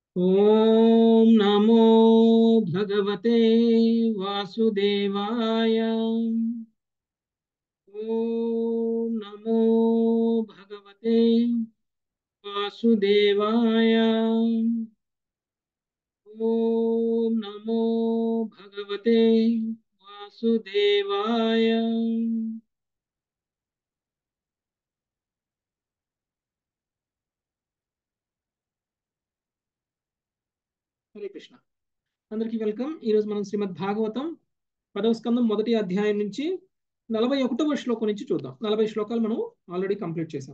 ॐ नमो भगवते वासुदेवाय ॐ नमो भगवते वासुदेवाय ॐ नमो भगवते वासुदेवाय హరే కృష్ణ అందరికీ వెల్కమ్ ఈరోజు మనం శ్రీమద్ భాగవతం పదవ స్కందం మొదటి అధ్యాయం నుంచి నలభై ఒకటవ శ్లోకం నుంచి చూద్దాం నలభై శ్లోకాలు మనం ఆల్రెడీ కంప్లీట్ చేసాం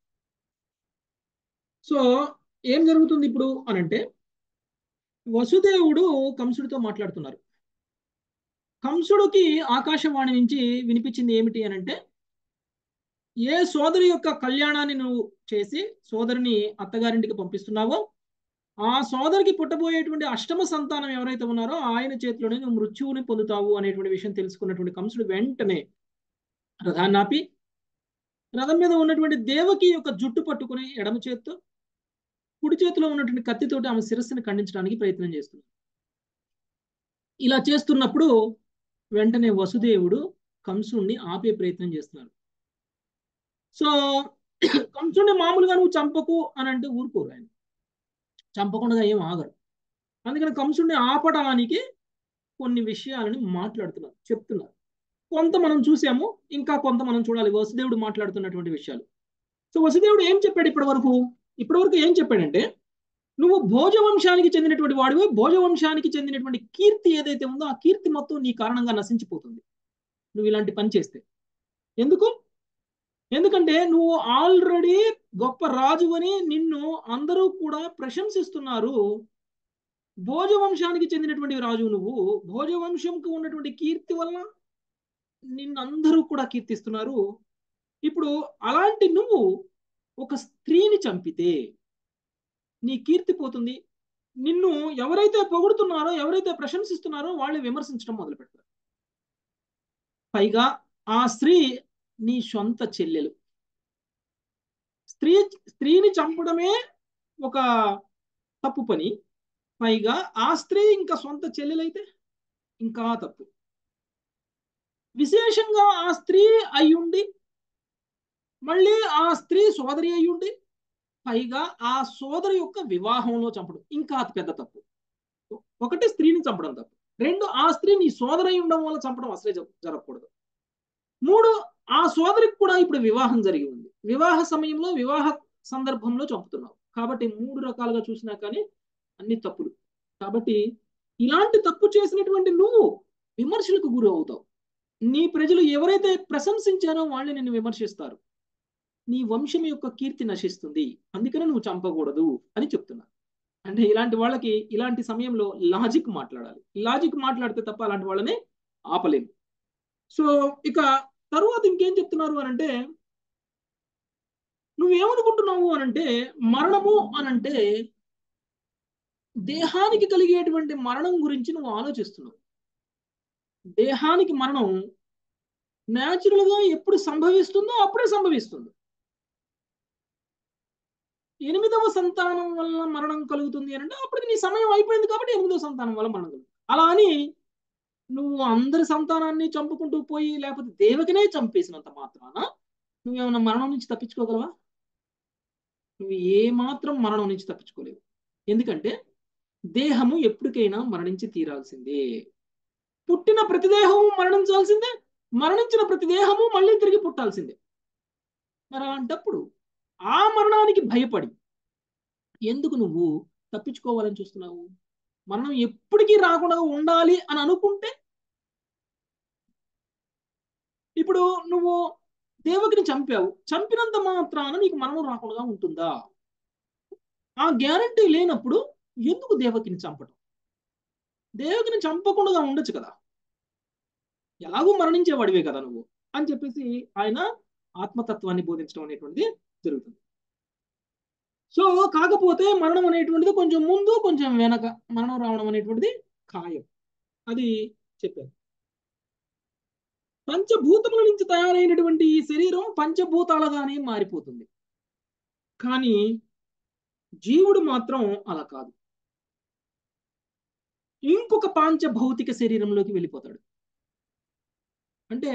సో ఏం జరుగుతుంది ఇప్పుడు అనంటే వసుదేవుడు కంసుడితో మాట్లాడుతున్నారు కంసుడికి ఆకాశవాణి నుంచి వినిపించింది ఏమిటి అనంటే ఏ సోదరి యొక్క కళ్యాణాన్ని నువ్వు చేసి సోదరిని అత్తగారింటికి పంపిస్తున్నావో ఆ సోదరికి పుట్టబోయేటువంటి అష్టమ సంతానం ఎవరైతే ఉన్నారో ఆయన చేతిలోనే నువ్వు మృత్యువుని పొందుతావు అనేటువంటి విషయం తెలుసుకున్నటువంటి కంసుడు వెంటనే రథాన్ని ఆపి రథం మీద ఉన్నటువంటి దేవకి యొక్క జుట్టు పట్టుకుని ఎడమ చేత్తో కుడి చేతిలో ఉన్నటువంటి కత్తితోటి ఆమె శిరస్సుని ఖండించడానికి ప్రయత్నం చేస్తున్నాడు ఇలా చేస్తున్నప్పుడు వెంటనే వసుదేవుడు కంసుణ్ణి ఆపే ప్రయత్నం చేస్తున్నారు సో కంసుడిని మామూలుగా నువ్వు చంపకు అని అంటే ఊరుకోరు ఆయన చంపకుండా ఏం ఆగరు అందుకని కంసుడిని ఆపడానికి కొన్ని విషయాలని మాట్లాడుతున్నారు చెప్తున్నారు కొంత మనం చూసాము ఇంకా కొంత మనం చూడాలి వసుదేవుడు మాట్లాడుతున్నటువంటి విషయాలు సో వసుదేవుడు ఏం చెప్పాడు ఇప్పటి వరకు ఇప్పటి వరకు ఏం చెప్పాడంటే నువ్వు భోజవంశానికి చెందినటువంటి వాడివి భోజవంశానికి చెందినటువంటి కీర్తి ఏదైతే ఉందో ఆ కీర్తి మొత్తం నీ కారణంగా నశించిపోతుంది నువ్వు ఇలాంటి పని చేస్తే ఎందుకు ఎందుకంటే నువ్వు ఆల్రెడీ గొప్ప రాజువని నిన్ను అందరూ కూడా ప్రశంసిస్తున్నారు భోజవంశానికి చెందినటువంటి రాజు నువ్వు భోజవంశంకు ఉన్నటువంటి కీర్తి వల్ల నిన్ను అందరూ కూడా కీర్తిస్తున్నారు ఇప్పుడు అలాంటి నువ్వు ఒక స్త్రీని చంపితే నీ కీర్తి పోతుంది నిన్ను ఎవరైతే పొగుడుతున్నారో ఎవరైతే ప్రశంసిస్తున్నారో వాళ్ళు విమర్శించడం మొదలు పెడతారు పైగా ఆ స్త్రీ నీ సొంత చెల్లెలు స్త్రీ స్త్రీని చంపడమే ఒక తప్పు పని పైగా ఆ స్త్రీ ఇంకా సొంత చెల్లెలైతే ఇంకా తప్పు విశేషంగా ఆ స్త్రీ అయ్యుండి మళ్ళీ ఆ స్త్రీ సోదరి అయ్యుండి పైగా ఆ సోదరి యొక్క వివాహంలో చంపడం ఇంకా అతి పెద్ద తప్పు ఒకటి స్త్రీని చంపడం తప్పు రెండు ఆ స్త్రీ నీ సోదరి ఉండడం వల్ల చంపడం అసలే జరగకూడదు మూడు ఆ సోదరికి కూడా ఇప్పుడు వివాహం జరిగి ఉంది వివాహ సమయంలో వివాహ సందర్భంలో చంపుతున్నావు కాబట్టి మూడు రకాలుగా చూసినా కానీ అన్ని తప్పులు కాబట్టి ఇలాంటి తప్పు చేసినటువంటి నువ్వు విమర్శలకు గురి అవుతావు నీ ప్రజలు ఎవరైతే ప్రశంసించారో వాళ్ళు నిన్ను విమర్శిస్తారు నీ వంశం యొక్క కీర్తి నశిస్తుంది అందుకనే నువ్వు చంపకూడదు అని చెప్తున్నా అంటే ఇలాంటి వాళ్ళకి ఇలాంటి సమయంలో లాజిక్ మాట్లాడాలి లాజిక్ మాట్లాడితే తప్ప అలాంటి వాళ్ళని ఆపలేము సో ఇక తరువాత ఇంకేం చెప్తున్నారు అని అంటే నువ్వేమనుకుంటున్నావు అనంటే మరణము అనంటే దేహానికి కలిగేటువంటి మరణం గురించి నువ్వు ఆలోచిస్తున్నావు దేహానికి మరణం న్యాచురల్ గా ఎప్పుడు సంభవిస్తుందో అప్పుడే సంభవిస్తుంది ఎనిమిదవ సంతానం వల్ల మరణం కలుగుతుంది అని అంటే అప్పటికి నీ సమయం అయిపోయింది కాబట్టి ఎనిమిదవ సంతానం వల్ల మరణం కలుగుతుంది అలా అని నువ్వు అందరి సంతానాన్ని చంపుకుంటూ పోయి లేకపోతే దేవకినే చంపేసినంత మాత్రాన నువ్వేమన్నా మరణం నుంచి తప్పించుకోగలవా నువ్వు ఏ మాత్రం మరణం నుంచి తప్పించుకోలేవు ఎందుకంటే దేహము ఎప్పటికైనా మరణించి తీరాల్సిందే పుట్టిన ప్రతి దేహము మరణించాల్సిందే మరణించిన ప్రతి దేహము మళ్ళీ తిరిగి పుట్టాల్సిందే మరి అలాంటప్పుడు ఆ మరణానికి భయపడి ఎందుకు నువ్వు తప్పించుకోవాలని చూస్తున్నావు మరణం ఎప్పటికీ రాకుండా ఉండాలి అని అనుకుంటే ఇప్పుడు నువ్వు దేవకిని చంపావు చంపినంత మాత్రాన నీకు మరణం రాకుండా ఉంటుందా ఆ గ్యారంటీ లేనప్పుడు ఎందుకు దేవకిని చంపడం దేవకిని చంపకుండా ఉండొచ్చు కదా ఎలాగూ మరణించేవాడివే కదా నువ్వు అని చెప్పేసి ఆయన ఆత్మతత్వాన్ని బోధించడం అనేటువంటిది జరుగుతుంది సో కాకపోతే మరణం అనేటువంటిది కొంచెం ముందు కొంచెం వెనక మరణం రావడం అనేటువంటిది ఖాయం అది చెప్పారు పంచభూతముల నుంచి తయారైనటువంటి ఈ శరీరం పంచభూతాలుగానే మారిపోతుంది కానీ జీవుడు మాత్రం అలా కాదు ఇంకొక పాంచ భౌతిక శరీరంలోకి వెళ్ళిపోతాడు అంటే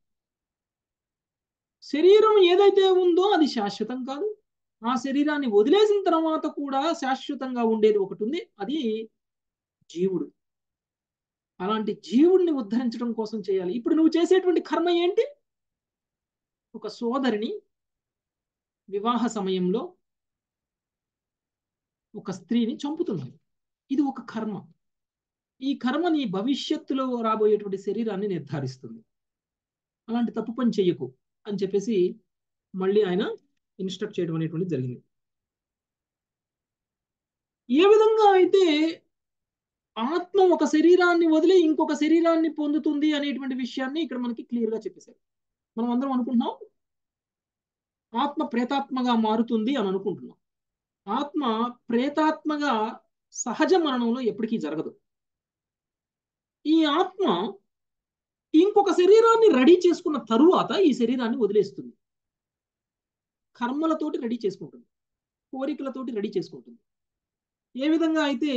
శరీరం ఏదైతే ఉందో అది శాశ్వతం కాదు ఆ శరీరాన్ని వదిలేసిన తర్వాత కూడా శాశ్వతంగా ఉండేది ఒకటి ఉంది అది జీవుడు అలాంటి జీవుడిని ఉద్ధరించడం కోసం చేయాలి ఇప్పుడు నువ్వు చేసేటువంటి కర్మ ఏంటి ఒక సోదరిని వివాహ సమయంలో ఒక స్త్రీని చంపుతున్నావు ఇది ఒక కర్మ ఈ కర్మ నీ భవిష్యత్తులో రాబోయేటువంటి శరీరాన్ని నిర్ధారిస్తుంది అలాంటి తప్పు పని చెయ్యకు అని చెప్పేసి మళ్ళీ ఆయన ఇన్స్ట్రక్ట్ చేయడం అనేటువంటిది జరిగింది ఏ విధంగా అయితే ఆత్మ ఒక శరీరాన్ని వదిలి ఇంకొక శరీరాన్ని పొందుతుంది అనేటువంటి విషయాన్ని ఇక్కడ మనకి క్లియర్ గా చెప్పేశారు మనం అందరం అనుకుంటున్నాం ఆత్మ ప్రేతాత్మగా మారుతుంది అని అనుకుంటున్నాం ఆత్మ ప్రేతాత్మగా సహజ మరణంలో ఎప్పటికీ జరగదు ఈ ఆత్మ ఇంకొక శరీరాన్ని రెడీ చేసుకున్న తరువాత ఈ శరీరాన్ని వదిలేస్తుంది కర్మలతోటి రెడీ చేసుకుంటుంది కోరికలతోటి రెడీ చేసుకుంటుంది ఏ విధంగా అయితే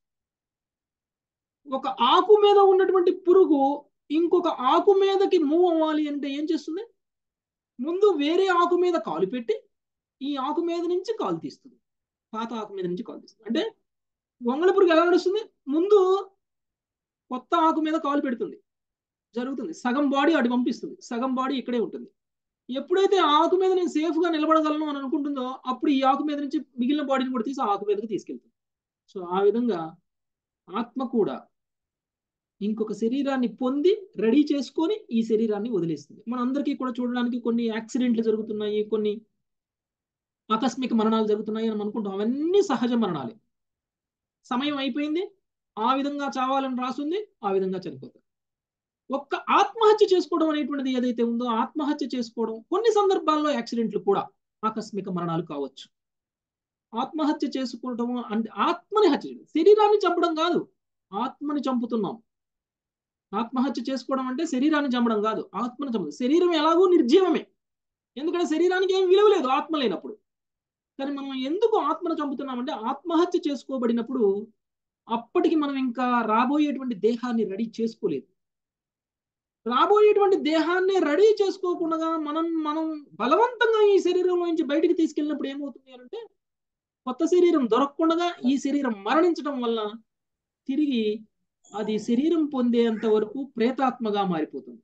ఒక ఆకు మీద ఉన్నటువంటి పురుగు ఇంకొక ఆకు మీదకి మూవ్ అవ్వాలి అంటే ఏం చేస్తుంది ముందు వేరే ఆకు మీద కాలు పెట్టి ఈ ఆకు మీద నుంచి కాలు తీస్తుంది పాత ఆకు మీద నుంచి కాలు తీస్తుంది అంటే గొంగళ పురుగు ఎలా నడుస్తుంది ముందు కొత్త ఆకు మీద కాలు పెడుతుంది జరుగుతుంది సగం బాడీ అటు పంపిస్తుంది సగం బాడీ ఇక్కడే ఉంటుంది ఎప్పుడైతే ఆకు మీద నేను సేఫ్గా నిలబడగలను అని అనుకుంటుందో అప్పుడు ఈ ఆకు మీద నుంచి మిగిలిన బాడీని కూడా తీసి ఆకు మీదకి తీసుకెళ్తుంది సో ఆ విధంగా ఆత్మ కూడా ఇంకొక శరీరాన్ని పొంది రెడీ చేసుకొని ఈ శరీరాన్ని వదిలేస్తుంది మన అందరికీ కూడా చూడడానికి కొన్ని యాక్సిడెంట్లు జరుగుతున్నాయి కొన్ని ఆకస్మిక మరణాలు జరుగుతున్నాయి అని అనుకుంటాం అవన్నీ సహజ మరణాలే సమయం అయిపోయింది ఆ విధంగా చావాలని రాసుంది ఆ విధంగా చనిపోతారు ఒక్క ఆత్మహత్య చేసుకోవడం అనేటువంటిది ఏదైతే ఉందో ఆత్మహత్య చేసుకోవడం కొన్ని సందర్భాల్లో యాక్సిడెంట్లు కూడా ఆకస్మిక మరణాలు కావచ్చు ఆత్మహత్య చేసుకోవడం అంటే ఆత్మని హత్య చేయడం శరీరాన్ని చంపడం కాదు ఆత్మని చంపుతున్నాం ఆత్మహత్య చేసుకోవడం అంటే శరీరాన్ని చంపడం కాదు ఆత్మని చంపడం శరీరం ఎలాగో నిర్జీవమే ఎందుకంటే శరీరానికి ఏం విలువ లేదు ఆత్మ లేనప్పుడు కానీ మనం ఎందుకు ఆత్మను చంపుతున్నామంటే ఆత్మహత్య చేసుకోబడినప్పుడు అప్పటికి మనం ఇంకా రాబోయేటువంటి దేహాన్ని రెడీ చేసుకోలేదు రాబోయేటువంటి దేహాన్ని రెడీ చేసుకోకుండా మనం మనం బలవంతంగా ఈ శరీరంలో నుంచి బయటికి తీసుకెళ్ళినప్పుడు ఏమవుతుంది అంటే కొత్త శరీరం దొరకకుండా ఈ శరీరం మరణించడం వల్ల తిరిగి అది శరీరం పొందేంత వరకు ప్రేతాత్మగా మారిపోతుంది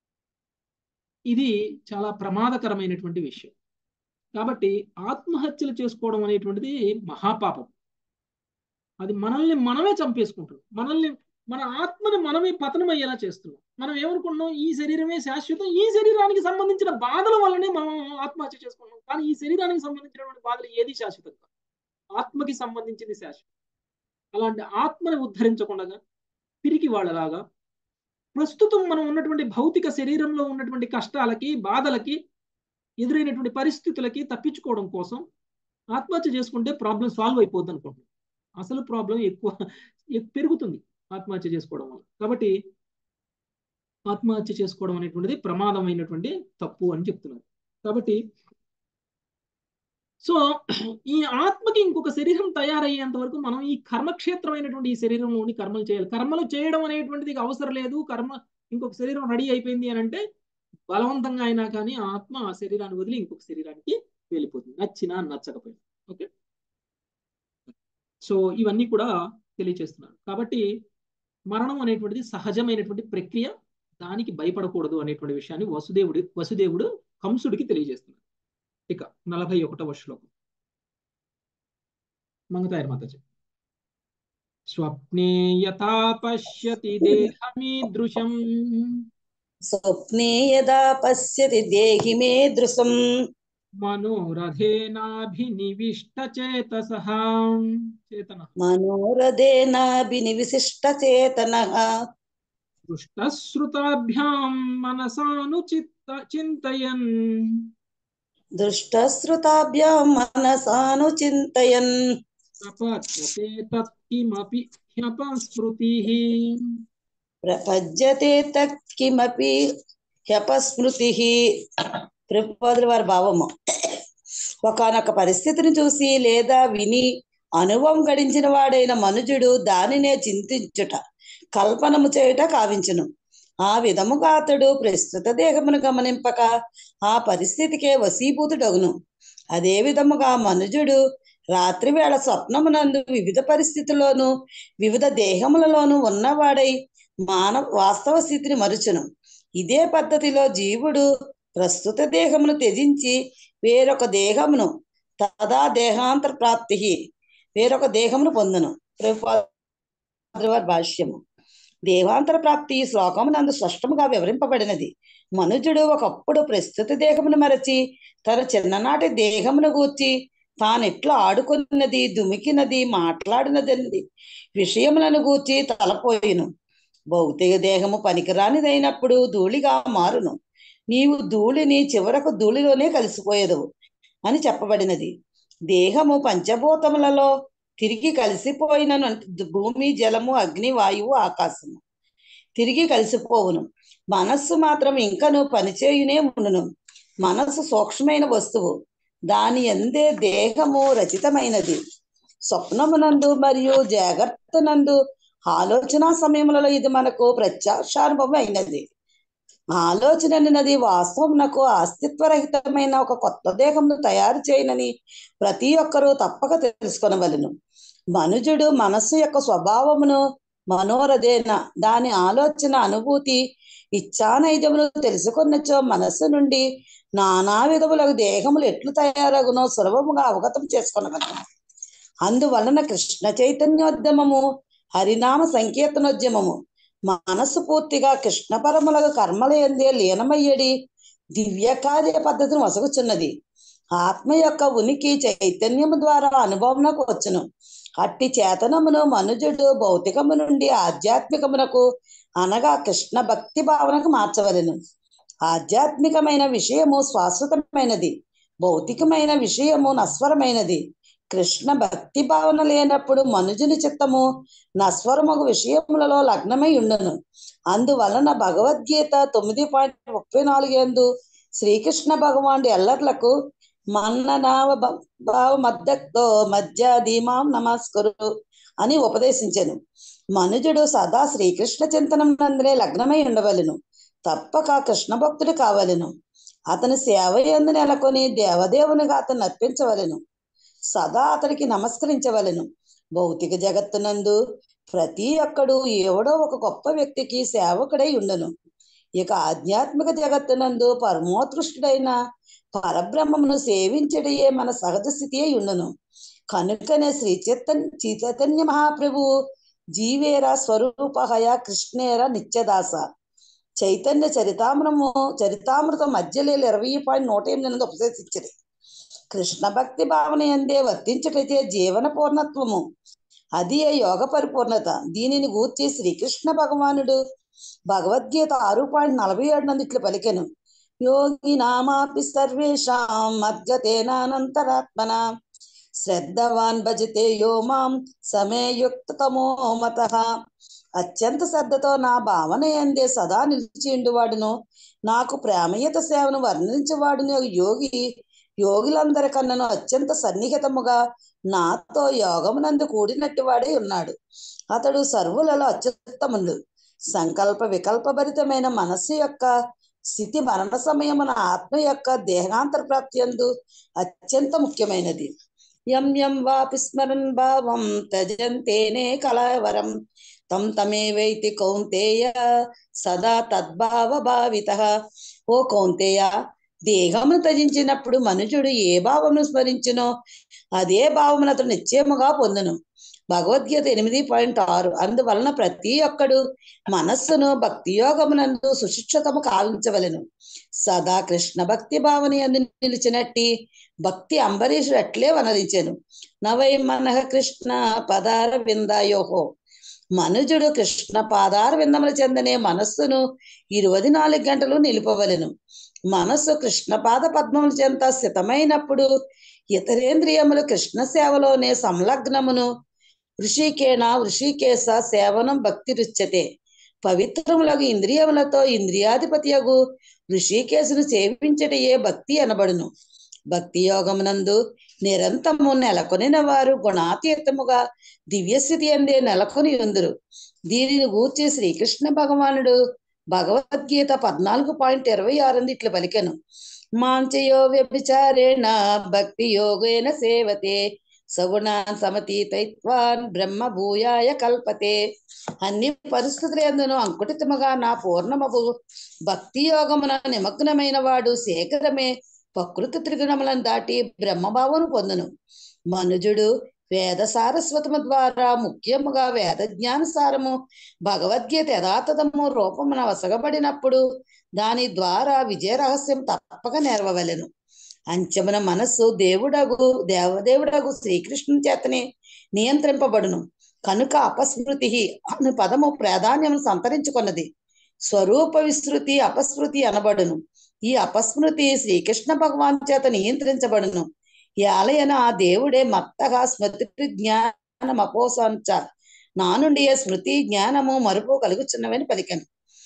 ఇది చాలా ప్రమాదకరమైనటువంటి విషయం కాబట్టి ఆత్మహత్యలు చేసుకోవడం అనేటువంటిది మహాపాపం అది మనల్ని మనమే చంపేసుకుంటున్నాం మనల్ని మన ఆత్మని మనమే పతనం అయ్యేలా చేస్తున్నాం మనం ఏమనుకుంటున్నాం ఈ శరీరమే శాశ్వతం ఈ శరీరానికి సంబంధించిన బాధల వల్లనే మనం ఆత్మహత్య చేసుకుంటున్నాం కానీ ఈ శరీరానికి సంబంధించినటువంటి బాధలు ఏది శాశ్వతం కాదు ఆత్మకి సంబంధించింది శాశ్వతం అలాంటి ఆత్మని ఉద్ధరించకుండా పిరికి వాళ్ళలాగా ప్రస్తుతం మనం ఉన్నటువంటి భౌతిక శరీరంలో ఉన్నటువంటి కష్టాలకి బాధలకి ఎదురైనటువంటి పరిస్థితులకి తప్పించుకోవడం కోసం ఆత్మహత్య చేసుకుంటే ప్రాబ్లం సాల్వ్ అయిపోద్ది అనుకుంటున్నాం అసలు ప్రాబ్లం ఎక్కువ పెరుగుతుంది ఆత్మహత్య చేసుకోవడం వల్ల కాబట్టి ఆత్మహత్య చేసుకోవడం అనేటువంటిది ప్రమాదమైనటువంటి తప్పు అని చెప్తున్నారు కాబట్టి సో ఈ ఆత్మకి ఇంకొక శరీరం తయారయ్యేంత వరకు మనం ఈ కర్మక్షేత్రమైనటువంటి ఈ శరీరంలోని కర్మలు చేయాలి కర్మలు చేయడం అనేటువంటిది అవసరం లేదు కర్మ ఇంకొక శరీరం రెడీ అయిపోయింది అని అంటే బలవంతంగా అయినా కానీ ఆత్మ ఆ శరీరాన్ని వదిలి ఇంకొక శరీరానికి వెళ్ళిపోతుంది నచ్చినా నచ్చకపోయినా ఓకే సో ఇవన్నీ కూడా తెలియచేస్తున్నారు కాబట్టి మరణం అనేటువంటిది సహజమైనటువంటి ప్రక్రియ దానికి భయపడకూడదు అనేటువంటి విషయాన్ని వసుదేవుడు వసుదేవుడు కంసుడికి తెలియజేస్తున్నాడు ఇక నలభై ఒకటవ శ్లోకం మంగతాయర్ మాతాజీ స్వప్నే యథా పశ్యతి దేహమీదృశం స్వప్నే యదా పశ్యతి దేహి మే దృశం మనోరథేనాభినివిష్ట చేతస చేతన మనోరథేనాభినివిశిష్ట చేతన దృష్టశ్రుతాభ్యాం మనసానుచిత్త చింతయన్ దృష్టశ్రుతాభ్యాం మనసాను చింతయన్ ప్రపద్యతే తత్కిమపి హ్యపస్మృతి ప్రపద్యతే తత్కిమపి హ్యపస్మృతి ప్రభుపాదుల వారి భావము ఒకనొక పరిస్థితిని చూసి లేదా విని అనుభవం గడించిన వాడైన మనుజుడు దానినే చింతించుట కల్పనము చేయుట కావించును ఆ విధముగా అతడు ప్రస్తుత దేహమును గమనింపక ఆ పరిస్థితికే వశీభూతుడగును అదే విధముగా మనుజుడు రాత్రి వేళ స్వప్నమునందు వివిధ పరిస్థితుల్లోనూ వివిధ దేహములలోనూ ఉన్నవాడై మానవ వాస్తవ స్థితిని మరుచును ఇదే పద్ధతిలో జీవుడు ప్రస్తుత దేహమును త్యజించి వేరొక దేహమును తదా దేహాంతర ప్రాప్తి వేరొక దేహమును పొందును ప్రభుపాదుల భాష్యము దేహాంతర ప్రాప్తి ఈ శ్లోకమునందు స్పష్టముగా వివరింపబడినది మనుజుడు ఒకప్పుడు ప్రస్తుత దేహమును మరచి తన చిన్ననాటి దేహమును గూర్చి తానెట్లా ఆడుకున్నది దుమికినది మాట్లాడినది విషయములను గూర్చి తలపోయిను భౌతిక దేహము పనికిరానిదైనప్పుడు ధూళిగా మారును నీవు ధూళిని చివరకు ధూళిలోనే కలిసిపోయేదవు అని చెప్పబడినది దేహము పంచభూతములలో తిరిగి కలిసిపోయినను భూమి జలము అగ్ని వాయువు ఆకాశము తిరిగి కలిసిపోవును మనస్సు మాత్రం ఇంకను పనిచేయునే ఉండును మనస్సు సూక్ష్మమైన వస్తువు దాని ఎందే దేహము రచితమైనది స్వప్నమునందు మరియు జాగ్రత్తనందు ఆలోచన సమయములలో ఇది మనకు ప్రత్యక్షానుభవం అయినది ఆలోచన అన్నది వాస్తవమునకు అస్తిత్వరహితమైన ఒక కొత్త దేహమును తయారు చేయనని ప్రతి ఒక్కరూ తప్పక తెలుసుకొనవలను మనుజుడు మనస్సు యొక్క స్వభావమును మనోరథేన దాని ఆలోచన అనుభూతి ఇచ్చానైజమును తెలుసుకున్నచో మనస్సు నుండి నానా విధములకు దేహములు ఎట్లు తయారగునో సులభముగా అవగతం చేసుకొనగలము అందువలన కృష్ణ చైతన్యోద్యమము హరినామ సంకీర్తనోద్యమము మనస్సు పూర్తిగా కృష్ణ పరములకు కర్మల ఎందే లీనమయ్యడి దివ్య కార్య పద్ధతిని వసగుచున్నది ఆత్మ యొక్క ఉనికి చైతన్యము ద్వారా అనుభవమునకు వచ్చును అట్టి చేతనమును మనుజుడు భౌతికము నుండి ఆధ్యాత్మికమునకు అనగా కృష్ణ భక్తి భావనకు మార్చవలెను ఆధ్యాత్మికమైన విషయము శాశ్వతమైనది భౌతికమైన విషయము నస్వరమైనది కృష్ణ భక్తి భావన లేనప్పుడు మనుజుని చిత్తము నస్వరమగు విషయములలో లగ్నమై ఉండును అందువలన భగవద్గీత తొమ్మిది పాయింట్ ముప్పై నాలుగు ఎందు శ్రీకృష్ణ భగవానుడు ఎల్లర్లకు మన్ననావ భావ మద్దతో మధ్య ధీమాం నమస్కరు అని ఉపదేశించెను మనుజుడు సదా శ్రీకృష్ణ చింతనం నందరే లగ్నమై ఉండవలెను తప్పక కృష్ణ భక్తుడు కావలెను అతని సేవ ఎందు నెలకొని దేవదేవునిగా అతను అర్పించవలెను సదా అతడికి నమస్కరించవలెను భౌతిక జగత్తునందు ప్రతి ఒక్కడు ఎవడో ఒక గొప్ప వ్యక్తికి సేవకుడై ఉండను ఇక ఆధ్యాత్మిక జగత్తునందు పరమోత్కృష్టుడైన పరబ్రహ్మమును సేవించడయే మన సహజ స్థితి అయి ఉండును కనుకనే శ్రీ చైతన్ శ్రీ చైతన్య మహాప్రభువు జీవేర స్వరూపహయ కృష్ణేర నిత్యదాస చైతన్య చరితామృతము చరితామృతం మధ్యలేలు ఇరవై పాయింట్ నూట ఎనిమిది ఉపదేశించది కృష్ణ భక్తి భావన ఎందే వర్తించటైతే జీవన పూర్ణత్వము అది యోగ పరిపూర్ణత దీనిని గూర్చి శ్రీకృష్ణ భగవానుడు భగవద్గీత ఆరు పాయింట్ నలభై ఏడు నందు ఇట్లు పలికెను యోగి నామాపి సర్వేషాం మద్గతేనానంతరాత్మన శ్రద్ధవాన్ భజతే యో మాం సమేయుక్త తమో మత అత్యంత శ్రద్ధతో నా భావన ఎందే సదా నిలిచిండువాడును నాకు ప్రేమయుత సేవను వర్ణించేవాడును యోగి యోగులందరికన్నను అత్యంత సన్నిహితముగా నాతో యోగమునందు కూడినట్టు వాడే ఉన్నాడు అతడు సర్వులలో అత్యుత్తముడు సంకల్ప వికల్పభరితమైన మనస్సు యొక్క స్థితి మరణ సమయమున ఆత్మ యొక్క దేహాంతర ప్రాప్తి ఎందు అత్యంత ముఖ్యమైనది యం యం వాపి స్మరన్ భావం తజంతేనే కళావరం తం తమేవైతి కౌంతేయ సదా తద్భావ భావిత ఓ కౌంతేయ దేహమును త్యజించినప్పుడు మనుషుడు ఏ భావమును స్మరించునో అదే భావమును అతడు నిశ్చయముగా పొందును భగవద్గీత ఎనిమిది పాయింట్ ఆరు అందువలన ప్రతి ఒక్కడు మనస్సును భక్తి యోగమునందు సుశిక్షతము కావించవలెను సదా కృష్ణ భక్తి భావన ఎందు నిలిచినట్టి భక్తి అంబరీషుడు అట్లే వనరించెను నవై మనః కృష్ణ పదార విందాయోహో మనుజుడు కృష్ణ పాదార విందములు చెందనే మనస్సును ఇరవై నాలుగు గంటలు నిలుపవలెను మనస్సు కృష్ణ పాద పద్మముల చెంత స్థితమైనప్పుడు ఇతరేంద్రియములు కృష్ణ సేవలోనే సంలగ్నమును ఋషికేణ ఋషికేశ సేవనం భక్తి రుచ్యతే పవిత్రములకు ఇంద్రియములతో ఇంద్రియాధిపతియగు ఋషికేశును సేవించటయే భక్తి అనబడును భక్తి యోగమునందు నిరంతము నెలకొనిన వారు గుణాతీతముగా దివ్యస్థితి అందే నెలకొని ఉందరు దీనిని గూర్చి శ్రీకృష్ణ భగవానుడు భగవద్గీత పద్నాలుగు పాయింట్ ఇరవై ఆరు ఇట్లా పలికెను మాంచయో వ్యభిచారేణ భక్తి యోగేన సేవతే సగుణాన్ సమతీతైత్వాన్ బ్రహ్మ భూయాయ కల్పతే అన్ని పరిస్థితుల ఎందును అంకుటితముగా నా పూర్ణమగు భక్తి యోగమున నిమగ్నమైన వాడు శేఖరమే ప్రకృతి త్రిగుణములను దాటి బ్రహ్మభావను పొందును మనుజుడు వేద సారస్వతము ద్వారా ముఖ్యముగా వేద జ్ఞాన సారము భగవద్గీత యథాతథము రూపమున వసగబడినప్పుడు దాని ద్వారా విజయ రహస్యం తప్పక నెరవవలెను అంచమున మనస్సు దేవుడగు దేవదేవుడగు శ్రీకృష్ణుని చేతనే నియంత్రింపబడును కనుక అపస్మృతి అను పదము ప్రాధాన్యమును సంతరించుకున్నది స్వరూప విస్తృతి అపస్మృతి అనబడును ఈ అపస్మృతి శ్రీకృష్ణ భగవాన్ చేత నియంత్రించబడును యాలయన ఆ దేవుడే మత్తగా స్మృతి జ్ఞానం అపోసంచ నా నుండి స్మృతి జ్ఞానము మరుపు కలుగుచున్నవని పలికను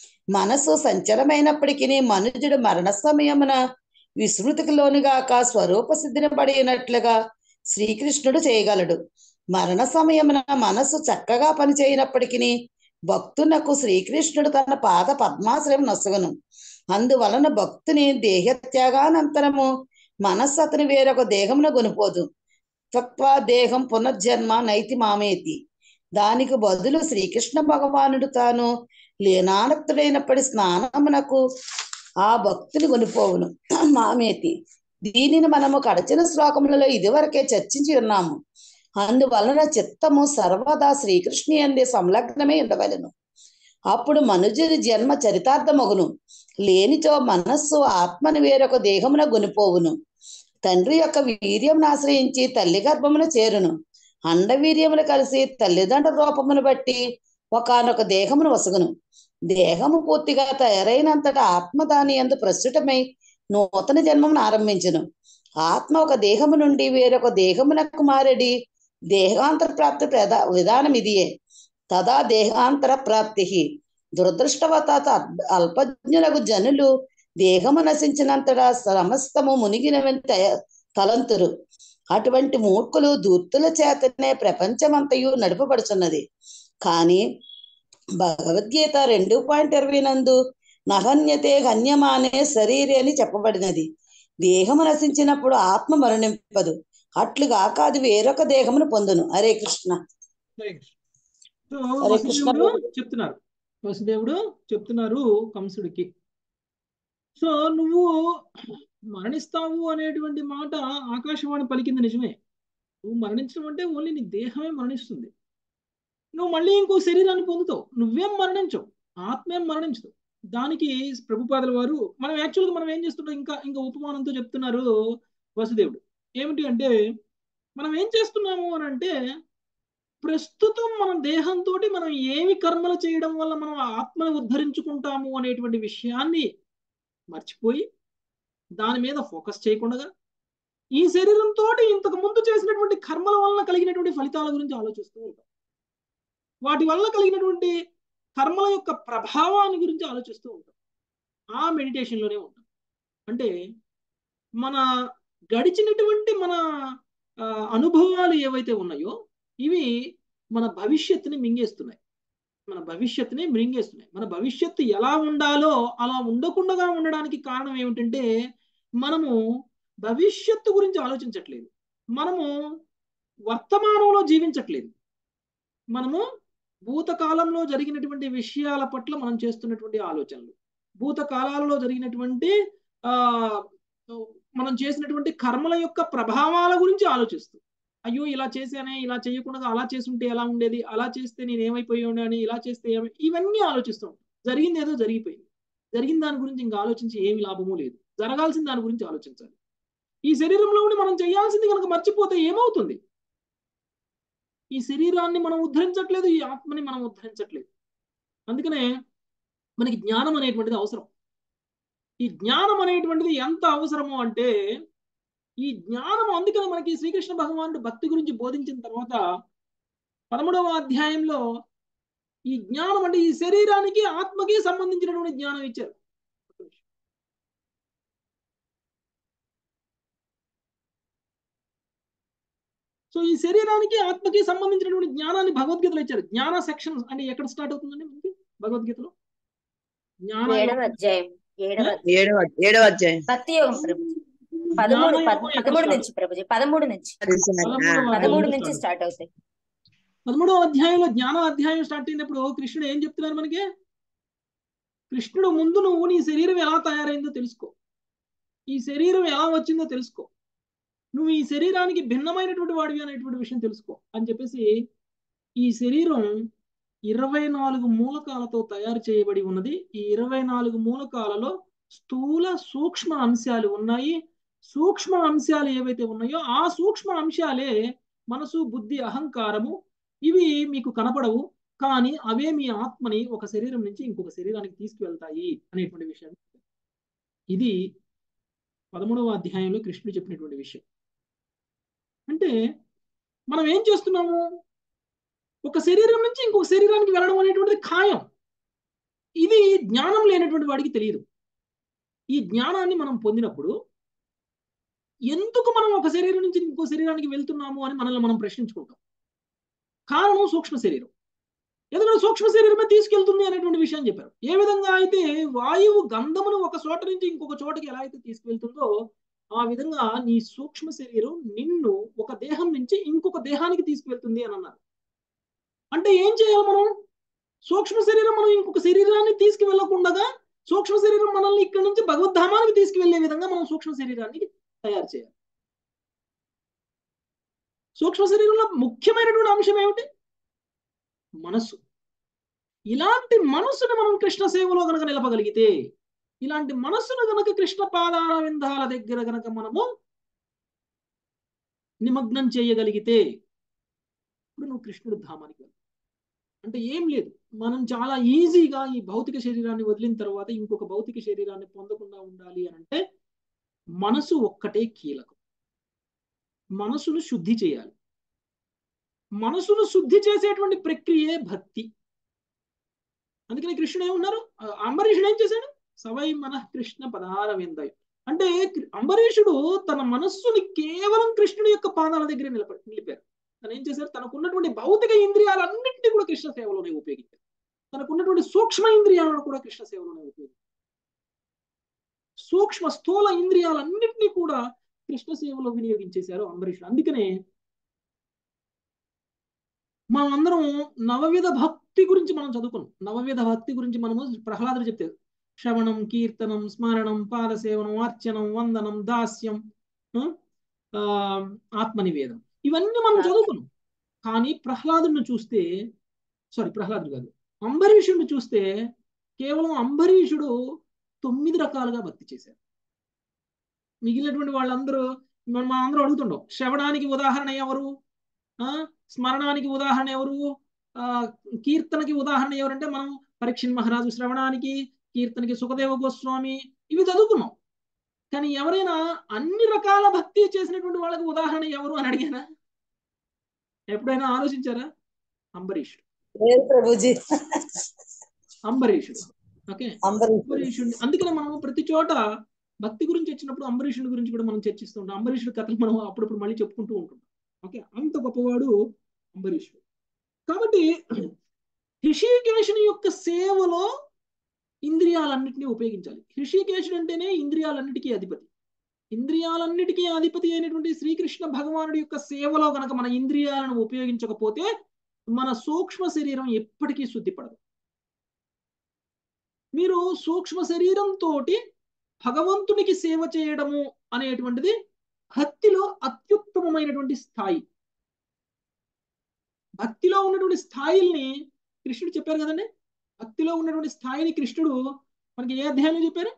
మనసు సంచలమైనప్పటికీ మనుజుడు మరణ సమయమున విస్మృతికి లోనుగాక స్వరూప సిద్ధిని పడినట్లుగా శ్రీకృష్ణుడు చేయగలడు మరణ సమయమున మనసు చక్కగా పనిచేయనప్పటికీ భక్తునకు శ్రీకృష్ణుడు తన పాద పద్మాశ్రయం నొసగను అందువలన భక్తుని దేహత్యాగానంతరము మనస్సు అతని వేరొక దేహమున కొనిపోదు త్వక్వా దేహం పునర్జన్మ నైతి మామేతి దానికి బదులు శ్రీకృష్ణ భగవానుడు తాను లేనానక్తుడైనప్పటి స్నానమునకు ఆ భక్తుని కొనిపోవును మామేతి దీనిని మనము కడచిన శ్లోకములలో ఇదివరకే చర్చించి ఉన్నాము అందువలన చిత్తము సర్వదా శ్రీకృష్ణి అందే సంలగ్నమే ఉండవలను అప్పుడు మనుజుని జన్మ చరితార్థమగును లేనిచో మనస్సు ఆత్మని వేరొక దేహమున గొనిపోవును తండ్రి యొక్క వీర్యమును ఆశ్రయించి తల్లి గర్భమున చేరును అండవీర్యములు కలిసి తల్లిదండ్రుల రూపమును బట్టి ఒకనొక దేహమును వసగును దేహము పూర్తిగా తయారైనంతట ఆత్మ దాని ఎందు ప్రస్తుతమై నూతన జన్మమును ఆరంభించును ఆత్మ ఒక దేహము నుండి వేరొక దేహమునకు మారడి దేహాంతర ప్రాప్తి ప్రధా విధానం ఇదియే తదా దేహాంతర ప్రాప్తి దురదృష్టవత అల్పజ్ఞులకు జనులు దేహము నశించినంతటా సమస్తము మునిగినవని తలంతురు అటువంటి మూర్ఖులు దూర్తుల చేతనే ప్రపంచమంతయు నడుపబడుచున్నది కానీ భగవద్గీత రెండు పాయింట్ ఇరవై నందు నహన్యతే హన్యమానే శరీరే అని చెప్పబడినది దేహము నశించినప్పుడు ఆత్మ మరణింపదు అట్లుగాక అది వేరొక దేహమును పొందును హరే కృష్ణ సో హరే కృష్ణ వసుదేవుడు చెప్తున్నారు వసుదేవుడు చెప్తున్నారు కంసుడికి సో నువ్వు మరణిస్తావు అనేటువంటి మాట ఆకాశవాణి పలికింది నిజమే నువ్వు మరణించడం అంటే ఓన్లీ నీ దేహమే మరణిస్తుంది నువ్వు మళ్ళీ ఇంకో శరీరాన్ని పొందుతావు నువ్వేం మరణించవు ఆత్మేం మరణించదు దానికి ప్రభుపాదుల వారు మనం యాక్చువల్గా మనం ఏం చేస్తుంటాం ఇంకా ఇంకా ఉపమానంతో చెప్తున్నారు వసుదేవుడు ఏమిటి అంటే మనం ఏం చేస్తున్నాము అని అంటే ప్రస్తుతం మన దేహంతో మనం ఏమి కర్మలు చేయడం వల్ల మనం ఆత్మని ఉద్ధరించుకుంటాము అనేటువంటి విషయాన్ని మర్చిపోయి దాని మీద ఫోకస్ చేయకుండా ఈ శరీరంతో ఇంతకు ముందు చేసినటువంటి కర్మల వలన కలిగినటువంటి ఫలితాల గురించి ఆలోచిస్తూ ఉంటాం వాటి వల్ల కలిగినటువంటి కర్మల యొక్క ప్రభావాన్ని గురించి ఆలోచిస్తూ ఉంటాం ఆ మెడిటేషన్లోనే ఉంటాం అంటే మన గడిచినటువంటి మన ఆ, అనుభవాలు ఏవైతే ఉన్నాయో ఇవి మన భవిష్యత్తుని మింగేస్తున్నాయి మన భవిష్యత్తుని మింగేస్తున్నాయి మన భవిష్యత్తు ఎలా ఉండాలో అలా ఉండకుండా ఉండడానికి కారణం ఏమిటంటే మనము భవిష్యత్తు గురించి ఆలోచించట్లేదు మనము వర్తమానంలో జీవించట్లేదు మనము భూతకాలంలో జరిగినటువంటి విషయాల పట్ల మనం చేస్తున్నటువంటి ఆలోచనలు భూతకాలాలలో జరిగినటువంటి ఆ మనం చేసినటువంటి కర్మల యొక్క ప్రభావాల గురించి ఆలోచిస్తూ అయ్యో ఇలా చేశానే ఇలా చేయకుండా అలా చేసుంటే ఎలా ఉండేది అలా చేస్తే నేను ఏమైపోయాను అని ఇలా చేస్తే ఏమై ఇవన్నీ ఆలోచిస్తూ ఉంటాం జరిగింది ఏదో జరిగిపోయింది జరిగిన దాని గురించి ఇంకా ఆలోచించి ఏమి లాభము లేదు జరగాల్సిన దాని గురించి ఆలోచించాలి ఈ శరీరంలో ఉండి మనం చేయాల్సింది కనుక మర్చిపోతే ఏమవుతుంది ఈ శరీరాన్ని మనం ఉద్ధరించట్లేదు ఈ ఆత్మని మనం ఉద్ధరించట్లేదు అందుకనే మనకి జ్ఞానం అనేటువంటిది అవసరం ఈ జ్ఞానం అనేటువంటిది ఎంత అవసరము అంటే ఈ జ్ఞానం అందుకని మనకి శ్రీకృష్ణ భగవానుడు భక్తి గురించి బోధించిన తర్వాత పదమూడవ అధ్యాయంలో ఈ జ్ఞానం అంటే ఈ శరీరానికి ఆత్మకి సంబంధించినటువంటి జ్ఞానం ఇచ్చారు సో ఈ శరీరానికి ఆత్మకి సంబంధించినటువంటి జ్ఞానాన్ని భగవద్గీతలో ఇచ్చారు జ్ఞాన సెక్షన్ అంటే ఎక్కడ స్టార్ట్ అవుతుందండి మనకి భగవద్గీతలో జ్ఞాన ఏడవ అధ్యాయం ఏడవ అధ్యాయం. ఏడవ ఏడవ అధ్యాయం భక్తి యోగం ప్రభుజీ పదమూడు జ్ఞాన పద- యోగం ఎక్కడ పదమూడు start? నుంచి ప్రభుజీ పదమూడు నుంచి పదమూడవ పదమూడు అధ్యాయం నుంచి start. స్టార్ట్ అవుతాయి పదమూడవ అధ్యాయంలో జ్ఞాన అధ్యాయం స్టార్ట్ అయినప్పుడు కృష్ణుడు ఏం చెప్తున్నారు మనకి కృష్ణుడు ముందు నువ్వు నీ శరీరం ఎలా తయారైందో తెలుసుకో ఈ శరీరం ఎలా వచ్చిందో తెలుసుకో నువ్వు ఈ శరీరానికి భిన్నమైనటువంటి వాడివి అనేటువంటి విషయం తెలుసుకో అని చెప్పేసి ఈ శరీరం ఇరవై నాలుగు మూలకాలతో తయారు చేయబడి ఉన్నది ఈ ఇరవై నాలుగు మూలకాలలో స్థూల సూక్ష్మ అంశాలు ఉన్నాయి సూక్ష్మ అంశాలు ఏవైతే ఉన్నాయో ఆ సూక్ష్మ అంశాలే మనసు బుద్ధి అహంకారము ఇవి మీకు కనపడవు కానీ అవే మీ ఆత్మని ఒక శరీరం నుంచి ఇంకొక శరీరానికి తీసుకువెళ్తాయి అనేటువంటి విషయం ఇది పదమూడవ అధ్యాయంలో కృష్ణుడు చెప్పినటువంటి విషయం అంటే మనం ఏం చేస్తున్నాము ఒక శరీరం నుంచి ఇంకొక శరీరానికి వెళ్ళడం అనేటువంటిది ఖాయం ఇది జ్ఞానం లేనటువంటి వాడికి తెలియదు ఈ జ్ఞానాన్ని మనం పొందినప్పుడు ఎందుకు మనం ఒక శరీరం నుంచి ఇంకో శరీరానికి వెళ్తున్నాము అని మనల్ని మనం ప్రశ్నించుకుంటాం కారణం సూక్ష్మ శరీరం ఎందుకంటే సూక్ష్మ శరీరమే తీసుకెళ్తుంది అనేటువంటి విషయం చెప్పారు ఏ విధంగా అయితే వాయువు గంధమును ఒక చోట నుంచి ఇంకొక చోటకి ఎలా అయితే తీసుకెళ్తుందో ఆ విధంగా నీ సూక్ష్మ శరీరం నిన్ను ఒక దేహం నుంచి ఇంకొక దేహానికి తీసుకువెళ్తుంది అని అన్నారు అంటే ఏం చేయాలి మనం సూక్ష్మ శరీరం మనం ఇంకొక శరీరాన్ని తీసుకువెళ్ళకుండా సూక్ష్మ శరీరం మనల్ని ఇక్కడ నుంచి భగవద్ధామానికి తీసుకువెళ్లే విధంగా మనం సూక్ష్మ శరీరాన్ని తయారు చేయాలి సూక్ష్మ శరీరంలో ముఖ్యమైనటువంటి అంశం ఏమిటి మనస్సు ఇలాంటి మనస్సును మనం కృష్ణ సేవలో గనక నిలపగలిగితే ఇలాంటి మనస్సును గనక కృష్ణ పాదార విందాల దగ్గర గనక మనము నిమగ్నం చేయగలిగితే ఇప్పుడు నువ్వు కృష్ణుడు ధామానికి వెళ్తావు అంటే ఏం లేదు మనం చాలా ఈజీగా ఈ భౌతిక శరీరాన్ని వదిలిన తర్వాత ఇంకొక భౌతిక శరీరాన్ని పొందకుండా ఉండాలి అని అంటే మనసు ఒక్కటే కీలకం మనసును శుద్ధి చేయాలి మనసును శుద్ధి చేసేటువంటి ప్రక్రియే భక్తి అందుకని కృష్ణుడు ఏమన్నారు అంబరీషుడు ఏం చేశాడు సవై మన కృష్ణ పదహార విందాయి అంటే అంబరీషుడు తన మనస్సుని కేవలం కృష్ణుడి యొక్క పాదాల దగ్గర నిలబ నిలిపారు తను ఏం చేశారు తనకున్నటువంటి భౌతిక ఇంద్రియాలన్నింటినీ కూడా కృష్ణ సేవలోనే ఉపయోగించారు తనకున్నటువంటి సూక్ష్మ ఇంద్రియాలను కూడా కృష్ణ సేవలోనే ఉపయోగించారు సూక్ష్మ స్థూల ఇంద్రియాలన్నింటినీ కూడా కృష్ణ సేవలో వినియోగించేశారు అంబరీషుడు అందుకనే మనం అందరం నవవిధ భక్తి గురించి మనం చదువుకున్నాం నవవిధ భక్తి గురించి మనము ప్రహ్లాదుడు చెప్తారు శ్రవణం కీర్తనం స్మరణం పాదసేవనం అర్చనం వందనం దాస్యం ఆత్మనివేదం ఇవన్నీ మనం చదువుకున్నాం కానీ ప్రహ్లాదుని చూస్తే సారీ ప్రహ్లాదుడు కాదు అంబరీషుడిని చూస్తే కేవలం అంబరీషుడు తొమ్మిది రకాలుగా భక్తి చేశారు మిగిలినటువంటి వాళ్ళందరూ మనం అందరూ అడుగుతుండం శ్రవణానికి ఉదాహరణ ఎవరు స్మరణానికి ఉదాహరణ ఎవరు కీర్తనకి ఉదాహరణ ఎవరంటే మనం పరీక్షణ్ మహారాజు శ్రవణానికి కీర్తనకి సుఖదేవ గోస్వామి ఇవి చదువుకున్నాం కానీ ఎవరైనా అన్ని రకాల భక్తి చేసినటువంటి వాళ్ళకి ఉదాహరణ ఎవరు అని అడిగానా ఎప్పుడైనా ఆలోచించారా అంబరీషుడు ప్రభుజీ అంబరీషుడు ఓకే అంబరీషుడు అంబరీషుడు అందుకనే మనం ప్రతి చోట భక్తి గురించి వచ్చినప్పుడు అంబరీషుడి గురించి కూడా మనం చర్చిస్తూ ఉంటాం అంబరీషుడి కథలు మనం అప్పుడప్పుడు మళ్ళీ చెప్పుకుంటూ ఉంటుంటాం ఓకే అంత గొప్పవాడు అంబరీషుడు కాబట్టి హృషికేశుని యొక్క సేవలో ఇంద్రియాలన్నింటినీ ఉపయోగించాలి హృషికేశుడు అంటేనే ఇంద్రియాలన్నిటికీ అధిపతి ఇంద్రియాలన్నిటికీ అధిపతి అయినటువంటి శ్రీకృష్ణ భగవానుడి యొక్క సేవలో గనక మన ఇంద్రియాలను ఉపయోగించకపోతే మన సూక్ష్మ శరీరం ఎప్పటికీ శుద్ధిపడదు మీరు సూక్ష్మ శరీరంతో భగవంతునికి సేవ చేయడము అనేటువంటిది భక్తిలో అత్యుత్తమమైనటువంటి స్థాయి భక్తిలో ఉన్నటువంటి స్థాయిల్ని కృష్ణుడు చెప్పారు కదండి భక్తిలో ఉన్నటువంటి స్థాయిని కృష్ణుడు మనకి ఏ అధ్యాయంలో చెప్పారు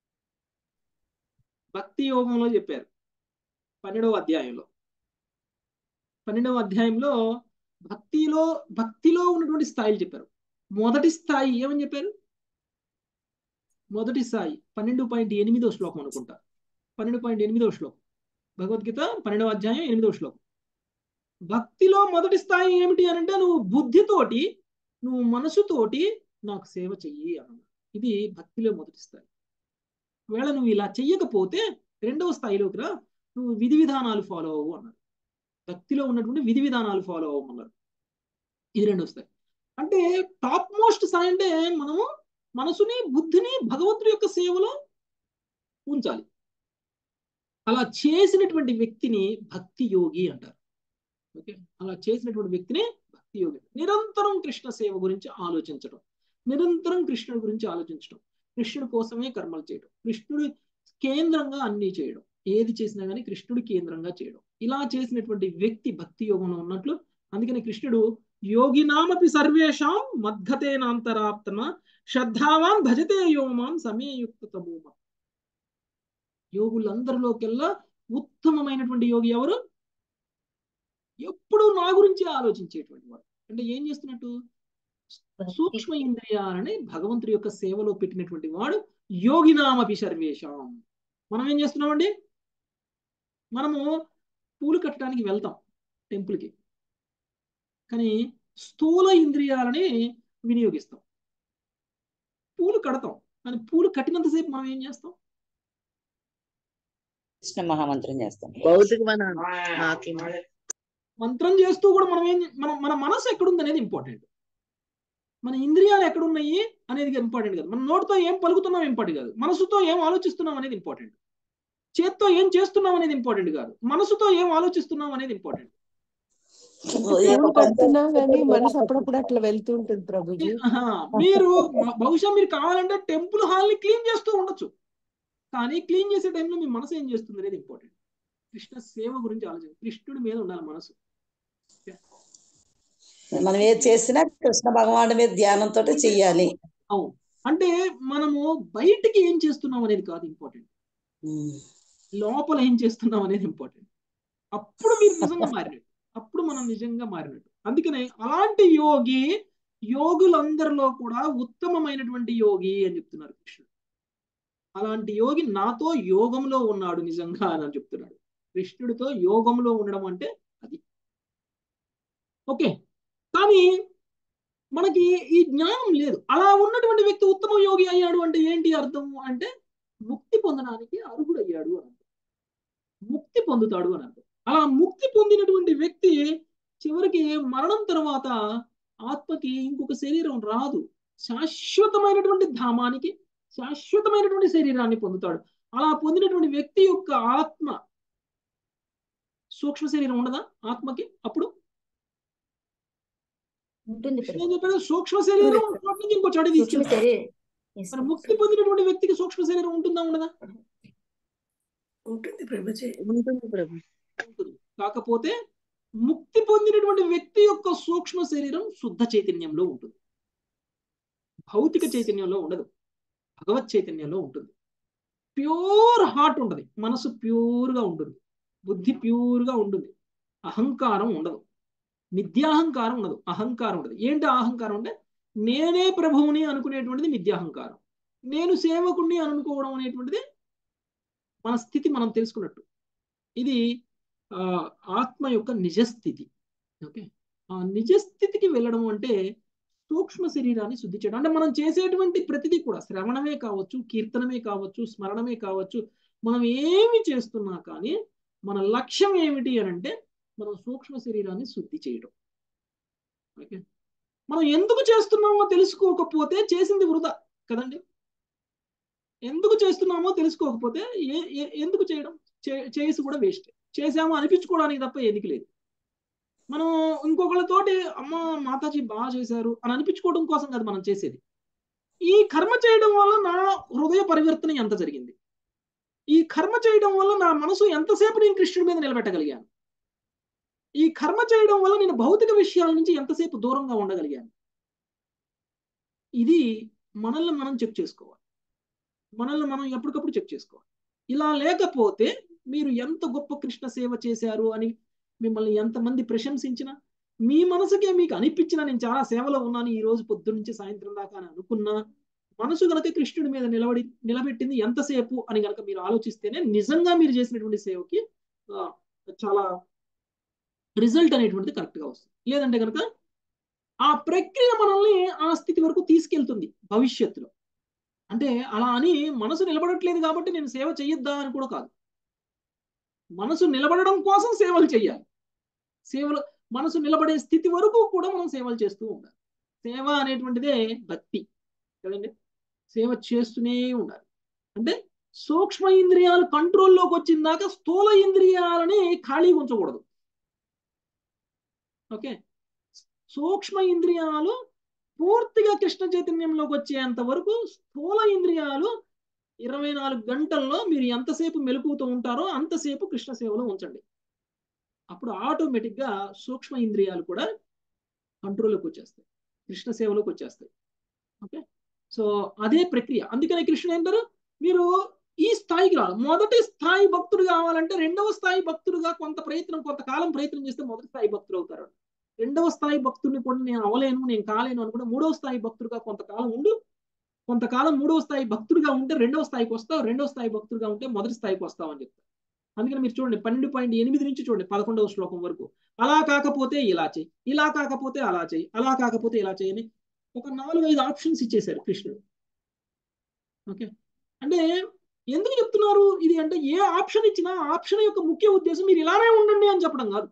భక్తి యోగంలో చెప్పారు పన్నెండవ అధ్యాయంలో పన్నెండవ అధ్యాయంలో భక్తిలో భక్తిలో ఉన్నటువంటి స్థాయిలు చెప్పారు మొదటి స్థాయి ఏమని చెప్పారు మొదటి స్థాయి పన్నెండు పాయింట్ ఎనిమిదో శ్లోకం అనుకుంటా పన్నెండు పాయింట్ ఎనిమిదో శ్లోకం భగవద్గీత పన్నెండవ అధ్యాయం ఎనిమిదవ శ్లోకం భక్తిలో మొదటి స్థాయి ఏమిటి అని అంటే నువ్వు బుద్ధితోటి నువ్వు మనసుతోటి నాకు సేవ చెయ్యి అన్న ఇది భక్తిలో మొదటి స్థాయి ఒకవేళ నువ్వు ఇలా చెయ్యకపోతే రెండవ స్థాయిలోకి రా నువ్వు విధి విధానాలు ఫాలో అవ్వు అన్నారు భక్తిలో ఉన్నటువంటి విధి విధానాలు ఫాలో అవ్వమన్నారు ఇది రెండు వస్తాయి అంటే టాప్ మోస్ట్ స్థాయి అంటే మనము మనసుని బుద్ధిని భగవంతుడి యొక్క సేవలో ఉంచాలి అలా చేసినటువంటి వ్యక్తిని భక్తి యోగి అంటారు ఓకే అలా చేసినటువంటి వ్యక్తిని భక్తి యోగి నిరంతరం కృష్ణ సేవ గురించి ఆలోచించడం నిరంతరం కృష్ణుడి గురించి ఆలోచించడం కృష్ణుడి కోసమే కర్మలు చేయడం కృష్ణుడి కేంద్రంగా అన్ని చేయడం ఏది చేసినా కానీ కృష్ణుడి కేంద్రంగా చేయడం ఇలా చేసినటువంటి వ్యక్తి భక్తి యోగంలో ఉన్నట్లు అందుకని కృష్ణుడు యోగినామపి సర్వేషాం మద్గతేనాంతరాప్తమ శ్రద్ధావాన్ భజతే యోమాం సమేయుక్త తమోమ యోగులందరిలోకెల్లా ఉత్తమమైనటువంటి యోగి ఎవరు ఎప్పుడు నా గురించి ఆలోచించేటువంటి వాడు అంటే ఏం చేస్తున్నట్టు సూక్ష్మ ఇంద్రియాలని భగవంతుడి యొక్క సేవలో పెట్టినటువంటి వాడు యోగినామపి సర్వేషాం మనం ఏం చేస్తున్నామండి మనము పూలు కట్టడానికి వెళ్తాం టెంపుల్కి కానీ స్థూల ఇంద్రియాలని వినియోగిస్తాం పూలు కడతాం కానీ పూలు కట్టినంతసేపు మనం ఏం చేస్తాం కృష్ణ మహామంత్రం చేస్తాం భౌతికమైన ఆత్మ మంత్రం చేస్తూ కూడా మనం ఏం మన మన మనసు ఎక్కడుంది అనేది ఇంపార్టెంట్ మన ఇంద్రియాలు ఎక్కడున్నాయి అనేది ఇంపార్టెంట్ కాదు మన నోటితో ఏం పలుకుతున్నాం ఇంపార్టెంట్ కాదు మనసుతో ఏం ఆలోచిస్తున్నాం అనేది ఇంపార్టెంట్ చేత్తో ఏం చేస్తున్నాం అనేది ఇంపార్టెంట్ కాదు మనసుతో ఏం ఆలోచిస్తున్నాం అనేది ఇంపార్టెంట్ పూలు కడుతున్నా కానీ మనసు అప్పుడప్పుడు అట్లా వెళ్తూ ఉంటుంది ప్రభుజీ ఆహా, మీరు బహుశా మీరు కావాలంటే టెంపుల్ హాల్ ని క్లీన్ చేస్తూ ఉండొచ్చు కానీ క్లీన్ చేసే టైంలో మీ మనసు ఏం చేస్తుంది అనేది ఇంపార్టెంట్ కృష్ణ సేవ గురించి ఆలోచన కృష్ణుడి మీద ఉండాలి మనసు మనం ఏది చేసినా కృష్ణ భగవానుడి మీద ధ్యానంతో చెయ్యాలి అవును అంటే మనము బయటికి ఏం చేస్తున్నాం అనేది కాదు ఇంపార్టెంట్ లోపల ఏం చేస్తున్నాం అనేది ఇంపార్టెంట్ అప్పుడు మీరు నిజంగా మారినట్టు అప్పుడు మనం నిజంగా మారినట్టు అందుకనే అలాంటి యోగి యోగులందరిలో కూడా ఉత్తమమైనటువంటి యోగి అని చెప్తున్నారు కృష్ణుడు అలాంటి యోగి నాతో యోగంలో ఉన్నాడు నిజంగా అని చెప్తున్నాడు కృష్ణుడితో యోగంలో ఉండడం అంటే అది ఓకే కానీ మనకి ఈ జ్ఞానం లేదు అలా ఉన్నటువంటి వ్యక్తి ఉత్తమ యోగి అయ్యాడు అంటే ఏంటి అర్థం అంటే ముక్తి పొందడానికి అర్హుడు అయ్యాడు అని అర్థం ముక్తి పొందుతాడు అని అర్థం అలా ముక్తి పొందినటువంటి వ్యక్తి చివరికి మరణం తర్వాత ఆత్మకి ఇంకొక శరీరం రాదు శాశ్వతమైనటువంటి ధామానికి శాశ్వతమైనటువంటి శరీరాన్ని పొందుతాడు అలా పొందినటువంటి వ్యక్తి యొక్క ఆత్మ సూక్ష్మ శరీరం ఉండదా ఆత్మకి అప్పుడు ఉంటుంది కృష్ణ ఏం చెప్పాడు సూక్ష్మ శరీరం చోట నుంచి ఇంకో చోట సూక్ష్మ తీసుకెళ్తాడు శరీరం Yes, మరి ముక్తి పొందినటువంటి వ్యక్తికి సూక్ష్మ శరీరం ఉంటుందా ఉండదా ఉంటుంది ప్రభుజీ ఉంటుంది ప్రభు ఉంటుంది కాకపోతే ముక్తి పొందినటువంటి వ్యక్తి యొక్క సూక్ష్మ శరీరం శుద్ధ చైతన్యంలో ఉంటుంది భౌతిక చైతన్యంలో ఉండదు భగవత్ చైతన్యంలో ఉంటుంది ప్యూర్ హార్ట్ ఉంటుంది మనసు ప్యూర్ గా ఉంటుంది బుద్ధి ప్యూర్ గా ఉంటుంది అహంకారం ఉండదు మిథ్యాహంకారం ఉండదు అహంకారం ఉండదు ఏంటి ఆ అహంకారం అంటే నేనే ప్రభువుని అనుకునేటువంటిది మిథ్యాహంకారం నేను సేవకుణ్ణి అనుకోవడం అనేటువంటిది మన స్థితి మనం తెలుసుకున్నట్టు ఇది ఆ ఆత్మ యొక్క నిజస్థితి ఓకే ఆ నిజస్థితికి వెళ్ళడం అంటే సూక్ష్మ శరీరాన్ని శుద్ధి చేయడం అంటే మనం చేసేటువంటి ప్రతిదీ కూడా శ్రవణమే కావచ్చు కీర్తనమే కావచ్చు స్మరణమే కావచ్చు మనం ఏమి చేస్తున్నా కానీ మన లక్ష్యం ఏమిటి అని అంటే మనం సూక్ష్మ శరీరాన్ని శుద్ధి చేయడం ఓకే మనం ఎందుకు చేస్తున్నామో తెలుసుకోకపోతే చేసింది వృధా కదండి ఎందుకు చేస్తున్నామో తెలుసుకోకపోతే ఏ ఏ- ఎందుకు చేయడం చే- చేసి కూడా వేస్ట్ చేసాము అనిపించుకోవడానికి తప్ప ఎందుకు లేదు మనం ఇంకొకళ్ళతోటి అమ్మ మాతాజీ బాగా చేశారు అని అనిపించుకోవడం కోసం కాదు మనం చేసేది ఈ కర్మ చేయడం వల్ల నా హృదయ పరివర్తన ఎంత జరిగింది ఈ కర్మ చేయడం వల్ల నా మనసు ఎంతసేపు నేను కృష్ణుడి మీద నిలబెట్టగలిగాను ఈ కర్మ చేయడం వల్ల నేను భౌతిక విషయాల నుంచి ఎంతసేపు దూరంగా ఉండగలిగాను ఇది మనల్ని మనం చెక్ చేసుకోవాలి మనల్ని మనం ఎప్పటికప్పుడు చెక్ చేసుకోవాలి ఇలా లేకపోతే మీరు ఎంత గొప్ప కృష్ణ సేవ చేశారు అని మిమ్మల్ని ఎంతమంది ప్రశంసించినా మీ మనసుకే మీకు అనిపించినా నేను చాలా సేవలో ఉన్నాను ఈ రోజు పొద్దు నుంచి సాయంత్రం దాకా అని అనుకున్నా మనసు గనక కృష్ణుడి మీద నిలబడి నిలబెట్టింది ఎంతసేపు అని గనక మీరు ఆలోచిస్తేనే నిజంగా మీరు చేసినటువంటి సేవకి ఆ, చాలా రిజల్ట్ అనేటువంటిది కరెక్ట్ గా వస్తుంది లేదంటే కనుక ఆ ప్రక్రియ మనల్ని ఆ స్థితి వరకు తీసుకెళ్తుంది భవిష్యత్తులో అంటే అలా అని మనసు నిలబడట్లేదు కాబట్టి నేను సేవ చెయ్యొద్దా అని కూడా కాదు మనసు నిలబడడం కోసం సేవలు చెయ్యాలి సేవలు మనసు నిలబడే స్థితి వరకు కూడా మనం సేవలు చేస్తూ ఉండాలి సేవ అనేటువంటిదే భక్తి కదండి సేవ చేస్తూనే ఉండాలి అంటే సూక్ష్మ ఇంద్రియాలు కంట్రోల్లోకి వచ్చిన దాకా స్థూల ఇంద్రియాలని ఖాళీగా ఉంచకూడదు ఓకే సూక్ష్మ ఇంద్రియాలు పూర్తిగా కృష్ణ చైతన్యంలోకి వచ్చేంత వరకు స్థూల ఇంద్రియాలు ఇరవై నాలుగు గంటల్లో మీరు ఎంతసేపు మెలుకుతూ ఉంటారో అంతసేపు కృష్ణ సేవలో ఉంచండి అప్పుడు ఆటోమేటిక్గా సూక్ష్మ ఇంద్రియాలు కూడా కంట్రోల్లోకి వచ్చేస్తాయి కృష్ణ సేవలోకి వచ్చేస్తాయి ఓకే సో అదే ప్రక్రియ అందుకనే కృష్ణుడు ఏంటారు మీరు ఈ స్థాయికి రావాలి మొదటి స్థాయి భక్తుడు కావాలంటే రెండవ స్థాయి భక్తుడుగా కొంత ప్రయత్నం కొంతకాలం ప్రయత్నం చేస్తే మొదటి స్థాయి భక్తుడు అవుతారు రెండవ స్థాయి భక్తుడిని కూడా నేను అవలేను నేను కాలేను అనుకుంటే మూడవ స్థాయి భక్తుడుగా కొంతకాలం ఉండు కొంతకాలం మూడవ స్థాయి భక్తుడిగా ఉంటే రెండవ స్థాయికి వస్తావు రెండవ స్థాయి భక్తుడిగా ఉంటే మొదటి స్థాయికి వస్తావు అని చెప్తారు అందుకని మీరు చూడండి పన్నెండు పాయింట్ ఎనిమిది నుంచి చూడండి పదకొండవ శ్లోకం వరకు అలా కాకపోతే ఇలా చెయ్యి ఇలా కాకపోతే అలా చెయ్యి అలా కాకపోతే ఇలా చేయని ఒక నాలుగు ఐదు ఆప్షన్స్ ఇచ్చేశారు కృష్ణుడు ఓకే అంటే ఎందుకు చెప్తున్నారు ఇది అంటే ఏ ఆప్షన్ ఇచ్చినా ఆప్షన్ యొక్క ముఖ్య ఉద్దేశం మీరు ఇలానే ఉండండి అని చెప్పడం కాదు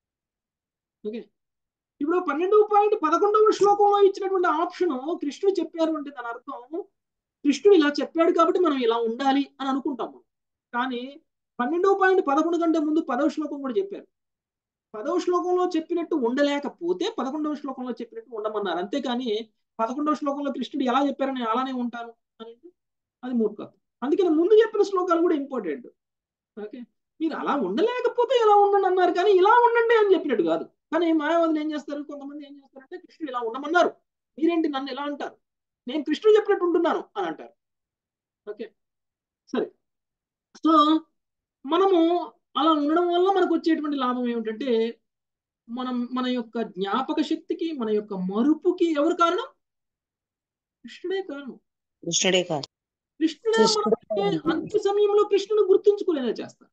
ఓకే ఇప్పుడు పన్నెండు పాయింట్ పదకొండవ శ్లోకంలో ఇచ్చినటువంటి ఆప్షన్ కృష్ణుడు చెప్పారు అంటే దాని అర్థం కృష్ణుడు ఇలా చెప్పాడు కాబట్టి మనం ఇలా ఉండాలి అని అనుకుంటాము కానీ పన్నెండవ పాయింట్ పదకొండు కంటే ముందు పదవ శ్లోకం కూడా చెప్పారు పదవ శ్లోకంలో చెప్పినట్టు ఉండలేకపోతే పదకొండవ శ్లోకంలో చెప్పినట్టు ఉండమన్నారు అంతేకాని పదకొండవ శ్లోకంలో కృష్ణుడు ఎలా చెప్పారని అలానే ఉంటాను అని అది మూర్ఖత్వం అందుకని ముందు చెప్పిన శ్లోకాలు కూడా ఇంపార్టెంట్ ఓకే మీరు అలా ఉండలేకపోతే ఎలా ఉండండి అన్నారు కానీ ఇలా ఉండండి అని చెప్పినట్టు కాదు కానీ మాయావాదులు ఏం చేస్తారు కొంతమంది ఏం చేస్తారంటే కృష్ణుడు ఇలా ఉండమన్నారు మీరేంటి నన్ను ఎలా అంటారు నేను కృష్ణుడు చెప్పినట్టు ఉంటున్నాను అని అంటారు ఓకే సరే సో మనము అలా ఉండడం వల్ల మనకు వచ్చేటువంటి లాభం ఏమిటంటే మనం మన యొక్క జ్ఞాపక శక్తికి మన యొక్క మరుపుకి ఎవరు కారణం కృష్ణుడే కారణం కృష్ణుడే కాదు కృష్ణుడే మనల్ని అంత్య సమయంలో కృష్ణుని గుర్తుంచుకునేలా చేస్తారు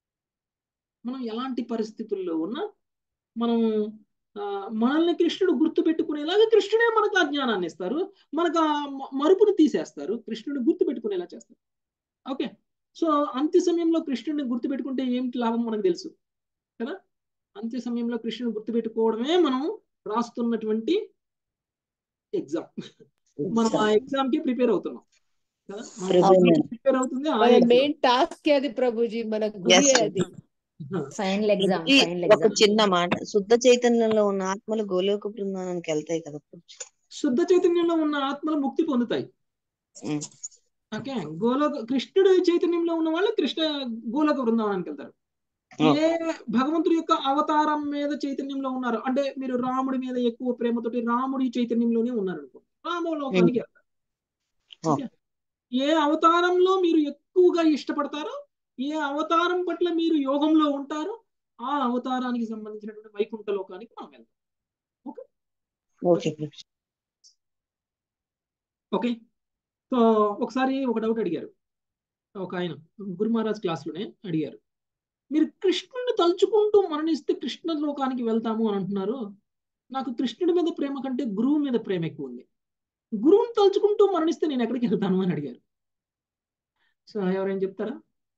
మనం ఎలాంటి పరిస్థితుల్లో ఉన్నా మనం మనల్ని కృష్ణుడు గుర్తు పెట్టుకునేలాగా కృష్ణుడే మనకు ఆ జ్ఞానాన్ని ఇస్తారు మనకు ఆ మరుపుని తీసేస్తారు కృష్ణుని గుర్తు పెట్టుకునేలా చేస్తారు ఓకే సో అంత్య సమయంలో కృష్ణుడిని గుర్తుపెట్టుకుంటే ఏమిటి లాభం మనకు తెలుసు కదా అంత్య సమయంలో కృష్ణుని గుర్తుపెట్టుకోవడమే మనం రాస్తున్నటువంటి ఎగ్జామ్ మనం ఆ ఎగ్జామ్ కి ప్రిపేర్ అవుతున్నాం కదా ప్రిపేర్ అవుతుంది ఆ మెయిన్ టాస్క్ అది ప్రభుజీ మన గురి అది ఫైనల్ ఎగ్జామ్ ఈ ఫైనల్ ఒక ఎగ్జామ్ చిన్న మాట శుద్ధ చైతన్యంలో ఉన్న ఆత్మలు గోలోక బృందానికి వెళ్తాయి కదా శుద్ధ చైతన్యంలో ఉన్న ఆత్మలు ముక్తి పొందుతాయి ఉమ్. ఓకే గోలోక కృష్ణుడు చైతన్యంలో ఉన్న వాళ్ళు కృష్ణ గోలోక బృందావనానికి వెళ్తారు ఏ భగవంతుడి యొక్క అవతారం మీద చైతన్యంలో ఉన్నారు అంటే మీరు రాముడి మీద ఎక్కువ ప్రేమతోటి రాముడి చైతన్యంలోనే ఉన్నారు అనుకో రామలోకానికి వెళ్తారు ఓకే? ఏ అవతారంలో మీరు ఎక్కువగా ఇష్టపడతారో ఏ అవతారం పట్ల మీరు యోగంలో ఉంటారో ఆ అవతారానికి సంబంధించినటువంటి వైకుంఠ లోకానికి మనం వెళ్తాం ఓకే ప్రభు. ఓకే సో ఒకసారి ఒక డౌట్ అడిగారు ఒక ఆయన గురు మహారాజ్ క్లాస్లోనే అడిగారు మీరు కృష్ణుడిని తలుచుకుంటూ మరణిస్తే కృష్ణ లోకానికి వెళ్తాము అని అంటున్నారు నాకు కృష్ణుడి మీద ప్రేమ కంటే గురువు మీద ప్రేమ ఎక్కువ ఉంది గురువుని తలుచుకుంటూ మరణిస్తే నేను ఎక్కడికి వెళ్తాను అని అడిగారు సో ఎవరైనా చెప్తారా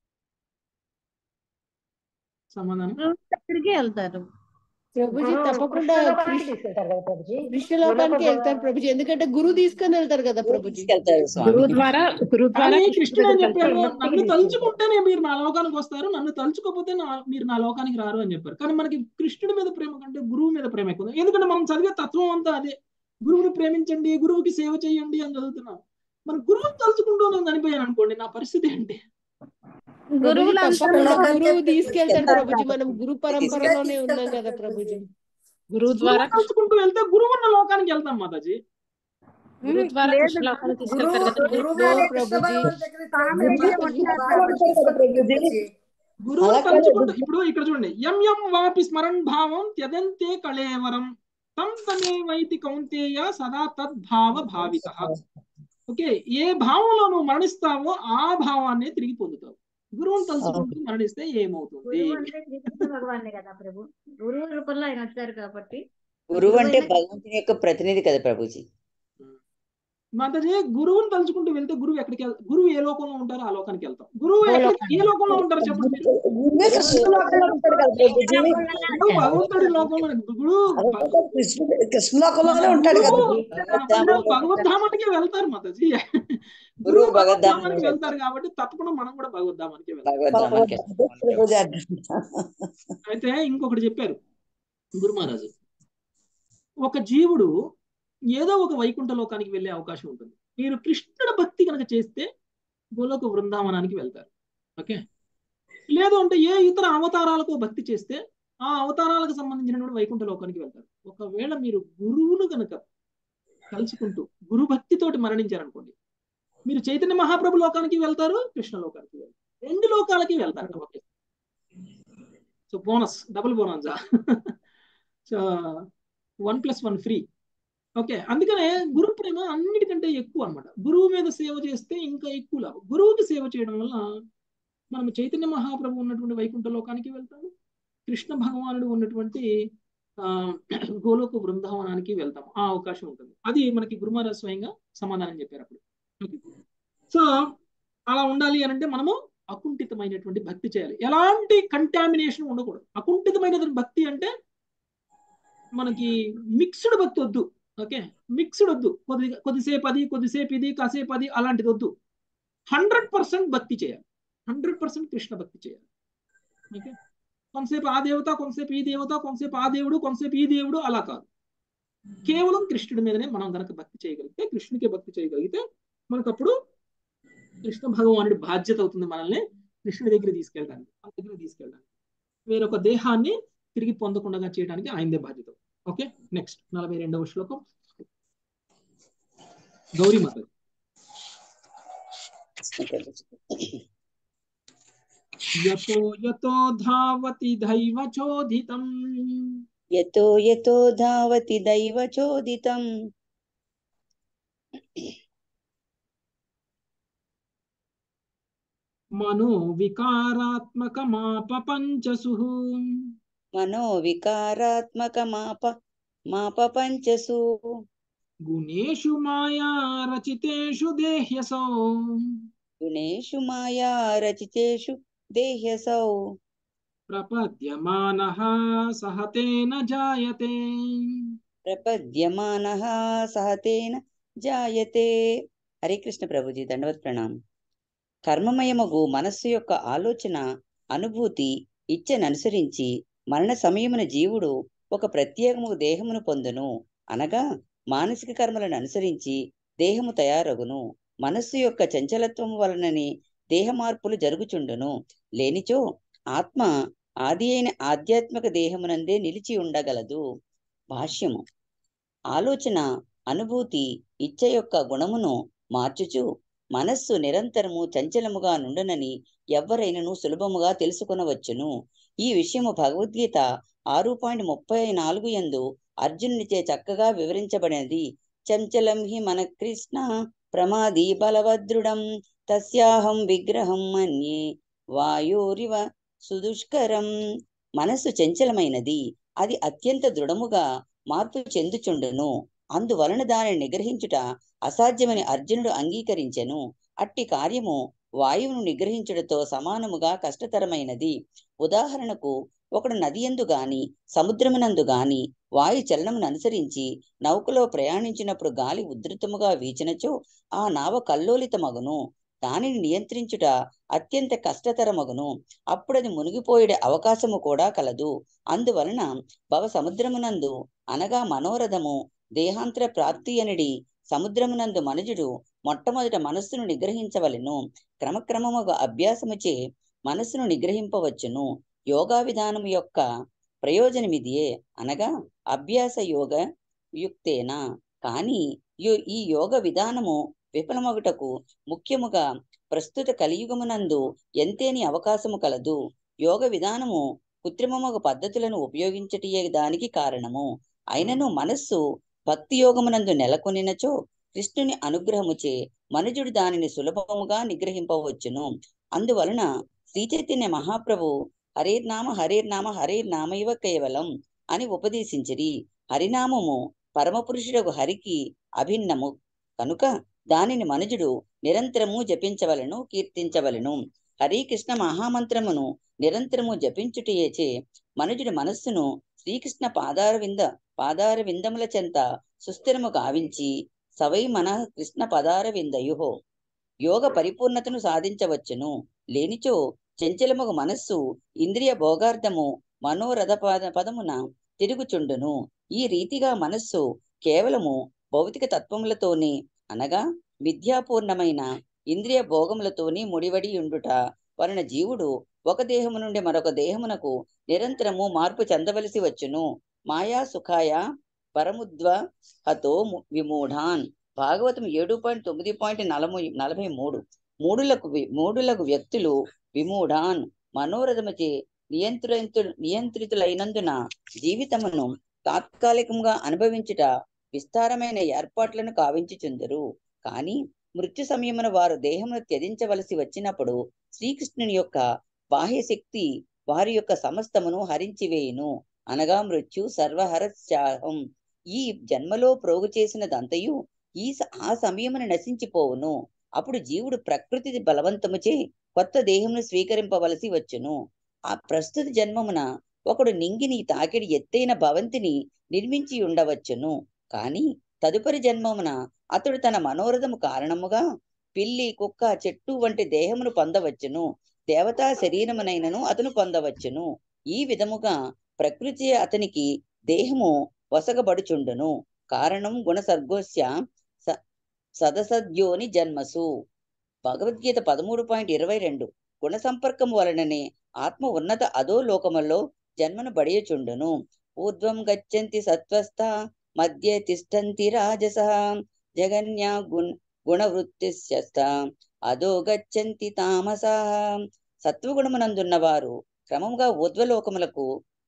సమాధానం దగ్గరికి వెళ్తారు ప్రభుజీ తప్పకుండా కృష్ణ తీసుకెళ్తారు కదా ప్రభుజీ కృష్ణ లోకానికి వెళ్తారు ప్రభుజీ ఎందుకంటే గురువు తీసుకొని వెళ్తారు కదా ప్రభుజీ తీసుకెళ్తారు స్వామి గురువు ద్వారా గురువు ద్వారా కానీ కృష్ణుడి కృష్ణుడు ఏం దగ్గరికి చెప్పారు వెళ్తారు. నన్ను తలుచుకుంటేనే మీరు నా లోకానికి వస్తారు నన్ను తలుచుకోకపోతే నా మీరు నా లోకానికి రారు అని చెప్పారు కానీ మనకి కృష్ణుడి మీద ప్రేమ కంటే గురువు మీద ప్రేమ ఎక్కువ ఉంది. ఎందుకంటే మనం చదివే తత్వం అంతా అదే గురువుని ప్రేమించండి గురువుకి సేవ చేయండి అని చదువుతున్నాం మన గురువుని తలుచుకుంటూ నేను చనిపోయాను అనుకోండి నా పరిస్థితి ఏంటి ప్రభుజీ గురువులు తప్పకుండా అందరూ గురువు తీసుకెళ్తారు ప్రభుజీ మనం గురు పరంపరలోనే ఉన్నాం కదా ప్రభుజీ గురువు ద్వారా గురువుని తలుచుకుంటూ వెళ్తే గురువు ఉన్న లోకానికి వెళ్తాం మాతాజీ గురువు ద్వారా లేదు. కృష్ణ లోకానికి తీసుకెళ్తారు కదా నో ప్రభుజీ గురువుని అలా కాదు. తలుచుకుంటూ ఇప్పుడు ఇక్కడ చూడండి ఎం ఎం వాపి స్మరణ్ భావం త్యదంతే కళేవరం తం తమే వైతి కౌంతేయ సదా తద్భావ భావిత ఓకే ఏ భావంలో నువ్వు మరణిస్తావో ఆ భావాన్ని తిరిగి పొందుతావు గురువుని తలుచుకుంటూ మరణిస్తే ఏమవుతుంది గురువు అంటే శ్రీకృష్ణ భగవానే కదా ప్రభు గురువు రూపంలో ఆయన వచ్చారు కాబట్టి గురువు అంటే భగవంతుని యొక్క ప్రతినిధి కదా ప్రభుజీ మాతాజీ గురువుని తలుచుకుంటూ వెళ్తే గురువు ఎక్కడికి వెళ్తాం గురువు ఏ లోకంలో ఉంటారో ఆ లోకానికి వెళ్తాం గురువు ఎక్కడికి ఏ లోకంలో ఉంటారో చెప్పండి మీరు గురువే కృష్ణ లోకంలో ఉంటాడు కదా ప్రభుజీ గురువు భగవంతుడి లోకంలో గురువు భగవంతుడు కృష్ణుడు కృష్ణలోకంలోనే ఉంటాడు కదా గురువు భగవద్ధామానికి వెళ్తారు మాతాజీ గురువు గురువు భగవద్ధామానికి భగవద్ధామానికి వెళ్తారు కాబట్టి తప్పకుండా మనం కూడా భగవద్ధామానికి వెళ్తాం భగవద్ధామానికి ప్రభుజీ అంటాడు. అయితే ఇంకొకటి చెప్పారు గురు మహారాజు ఒక జీవుడు ఏదో ఒక వైకుంఠ లోకానికి వెళ్ళే అవకాశం ఉంటుంది మీరు కృష్ణుడి భక్తి కనుక చేస్తే గోలోక బృందావనానికి వెళ్తారు ఓకే లేదు అంటే ఏ ఇతర అవతారాలకు భక్తి చేస్తే ఆ అవతారాలకు సంబంధించినటువంటి వైకుంఠ లోకానికి వెళ్తారు ఒకవేళ మీరు గురువును కనుక కలుసుకుంటూ గురు భక్తితోటి మరణించారనుకోండి మీరు చైతన్య మహాప్రభు లోకానికి వెళ్తారు కృష్ణ లోకానికి వెళ్తారు రెండు లోకాలకి వెళ్తారు okay so bonus double bonus so one plus one free okay అందుకనే గురు ప్రేమ అన్నిటికంటే ఎక్కువ అన్నమాట గురువు మీద సేవ చేస్తే ఇంకా ఎక్కువ లాభం గురువుకి సేవ చేయడం వల్ల మనం చైతన్య మహాప్రభు ఉన్నటువంటి వైకుంఠ లోకానికి వెళ్తాము కృష్ణ భగవానుడు ఉన్నటువంటి ఆ గోలోక బృందావనానికి వెళ్తాం ఆ అవకాశం ఉంటుంది అది మనకి గురుమారాజ్ స్వయంగా సమాధానం చెప్పారు అప్పుడు ఓకే సో అలా ఉండాలి అని అంటే మనము అకుంఠితమైనటువంటి భక్తి చేయాలి ఎలాంటి కంటామినేషన్ ఉండకూడదు అకుంఠితమైనటువంటి భక్తి అంటే మనకి మిక్స్డ్ భక్తి వద్దు ఓకే మిక్స్డ్ వద్దు కొద్ది కొద్దిసేపు అది కొద్దిసేపు ఇది కాసేపు అది అలాంటిది వద్దు హండ్రెడ్ పర్సెంట్ భక్తి చేయాలి హండ్రెడ్ పర్సెంట్ కృష్ణ భక్తి చేయాలి ఓకే కొంతసేపు ఆ దేవత కొంతసేపు ఈ దేవత కొంతసేపు ఆ దేవుడు కొంతసేపు ఈ దేవుడు అలా కాదు కేవలం కృష్ణుడి మీదనే మనం గనక భక్తి చేయగలిగితే కృష్ణుడికి భక్తి చేయగలిగితే మనకప్పుడు కృష్ణ భగవానుడి బాధ్యత అవుతుంది మనల్ని కృష్ణుడి దగ్గర తీసుకెళ్ళడానికి ఆ దగ్గర తీసుకెళ్ళడానికి వేరొక దేహాన్ని తిరిగి పొందకుండా చేయడానికి ఆయనదే బాధ్యత ఓకే నెక్స్ట్ నలభై రెండవ శ్లోకం గౌరీ మాత యతో యతో ధావతి దైవ చోదితం యతో యతో ధావతి దైవ చోదితం మనో వికారాత్మకమాప పంచసు మనో వికారాత్మకమాప మాప పంచసు గుణేషు మాయా రచితేషు దేహ్యసౌ గుణేషు మాయా రచితేషు దేహ్యసౌ ప్రపద్యమానః సహతేన జాయతే ప్రపద్యమానః సహతేన జాయతే హరే కృష్ణ ప్రభుజీ దండవత్ ప్రణామం కర్మమయమగు మనస్సు యొక్క ఆలోచన అనుభూతి ఇచ్చను అనుసరించి మరణ సమయమున జీవుడు ఒక ప్రత్యేకము దేహమును పొందును అనగా మానసిక కర్మలను అనుసరించి దేహము తయారగును మనస్సు యొక్క చంచలత్వము వలనని దేహ మార్పులు జరుగుచుండును లేనిచో ఆత్మ ఆది అయిన ఆధ్యాత్మిక దేహమునందే నిలిచి ఉండగలదు భాష్యము ఆలోచన అనుభూతి ఇచ్చ యొక్క గుణమును మార్చుచు మనస్సు నిరంతరము చంచలముగా నుండునని ఎవ్వరైనను సులభముగా తెలుసుకొనవచ్చును ఈ విషయము భగవద్గీత ఆరు పాయింట్ ముప్పై నాలుగు ఎందు అర్జునునిచే చక్కగా వివరించబడినది చంచలం హి మన కృష్ణ ప్రమాది బలవదృఢం తస్యాహం విగ్రహం మన్యే వాయోరివ సుదుష్కరం మనస్సు చంచలమైనది అది అత్యంత దృఢముగా మార్పు చెందుచుండును అందువలన దానిని నిగ్రహించుట అసాధ్యమని అర్జునుడు అంగీకరించెను అట్టి కార్యము వాయువును నిగ్రహించుటతో సమానముగా కష్టతరమైనది ఉదాహరణకు ఒకడు నది ఎందు గాని సముద్రమునందు గాని వాయు చలనమును అనుసరించి నౌకలో ప్రయాణించినప్పుడు గాలి ఉధృతముగా వీచినచో ఆ నావ కల్లోలితమగును దానిని నియంత్రించుట అత్యంత కష్టతరమగును అప్పుడది మునిగిపోయే అవకాశము కూడా కలదు అందువలన భవ సముద్రమునందు అనగా మనోరథము దేహాంతర ప్రాప్తి అనడి సముద్రమునందు మనుజుడు మొట్టమొదట మనస్సును నిగ్రహించవలెను క్రమక్రమముగా అభ్యాసముచే మనస్సును నిగ్రహింపవచ్చును యోగా విధానము యొక్క ప్రయోజనమిదియే అనగా అభ్యాస యోగ యుక్తేనా కానీ యో- ఈ యోగ విధానము విఫలమగుటకు ముఖ్యముగా ప్రస్తుత కలియుగమునందు ఎంతేని అవకాశము కలదు యోగ విధానము కృత్రిమముగ పద్ధతులను ఉపయోగించటియే దానికి కారణము అయినను మనస్సు భక్తి యోగమునందు నెలకొనినచో కృష్ణుని అనుగ్రహముచే మనుజుడు దానిని సులభముగా నిగ్రహింపవచ్చును అందువలన శ్రీ చైతన్య మహాప్రభు హరేర్నామ హరేర్నామ హరేర్నామైవ కేవలం అని ఉపదేశించిరి హరినామము పరమపురుషుడకు హరికి అభిన్నము కనుక దానిని మనుజుడు నిరంతరము జపించవలను కీర్తించవలను హరి కృష్ణ మహామంత్రమును నిరంతరము జపించుటయేచే మనుజుడి మనస్సును శ్రీకృష్ణ పాదార వింద పాదార విందముల చెంత సుస్థిరము గావించి సవై మన కృష్ణ పదార విందయుహో యోగ పరిపూర్ణతను సాధించవచ్చును లేనిచో చంచలముగు మనస్సు ఇంద్రియ భోగార్థము మనోరథ పద పదమున తిరుగుచుండును ఈ రీతిగా మనస్సు కేవలము భౌతిక తత్వములతోనే అనగా విద్యాపూర్ణమైన ఇంద్రియ భోగములతోనే ముడివడి ఉండుట వలన జీవుడు ఒక దేహము నుండి మరొక దేహమునకు నిరంతరము మార్పు చెందవలసి వచ్చును మాయా సుఖాయ పరముద్వ హతో ము- విమూఢాన్ భాగవతం ఏడు పాయింట్ తొమ్మిది పాయింట్ నలభై నలభై మూడు మూడులకు వి- మూడులకు వ్యక్తులు విమూఢాన్ మనోరథముచే నియంత్రితు నియంత్రితులైనందున జీవితమును తాత్కాలికంగా అనుభవించుట విస్తారమైన ఏర్పాట్లను కావించుచుందరు కాని మృత్యు సమయమున వారు దేహమును త్యజించవలసి వచ్చినప్పుడు శ్రీకృష్ణుని యొక్క బాహ్య శక్తి వారి యొక్క సమస్తమును హరించివేయును అనగా మృత్యు సర్వహరస్యాహం ఈ జన్మలో ప్రోగు చేసినదంతయు ఈ స- ఆ సమయమున నశించిపోవును అప్పుడు జీవుడు ప్రకృతి బలవంతముచే కొత్త దేహమును స్వీకరింపవలసి వచ్చును ఆ ప్రస్తుత జన్మమున ఒకడు నింగిని తాకిడి ఎత్తైన భవంతిని నిర్మించి ఉండవచ్చును కాని తదుపరి జన్మమున అతడు తన మనోరథము కారణముగా పిల్లి కుక్క చెట్టు వంటి దేహమును పొందవచ్చును దేవతా శరీరమునైనను అతను పొందవచ్చును ఈ విధముగా ప్రకృతి అతనికి దేహము వసగబడుచుండును కారణం గుణసర్గోస్య స- సదసద్యోని జన్మసు భగవద్గీత పదమూడు పాయింట్ ఇరవై రెండు గుణ సంపర్కం వలననే ఆత్మ ఉన్నత అధో లోకములో జన్మను బడియచుండును ఊర్ధ్వం గచ్చంతి సత్వస్థ మధ్య తిష్టంతి రాజస జగన్యా గుణ గుణవృత్తిస్యస్త అదో గచ్చంతి తామస సత్వగుణమునందున్న వారు క్రమముగా ఊర్ధ్వలోకములకు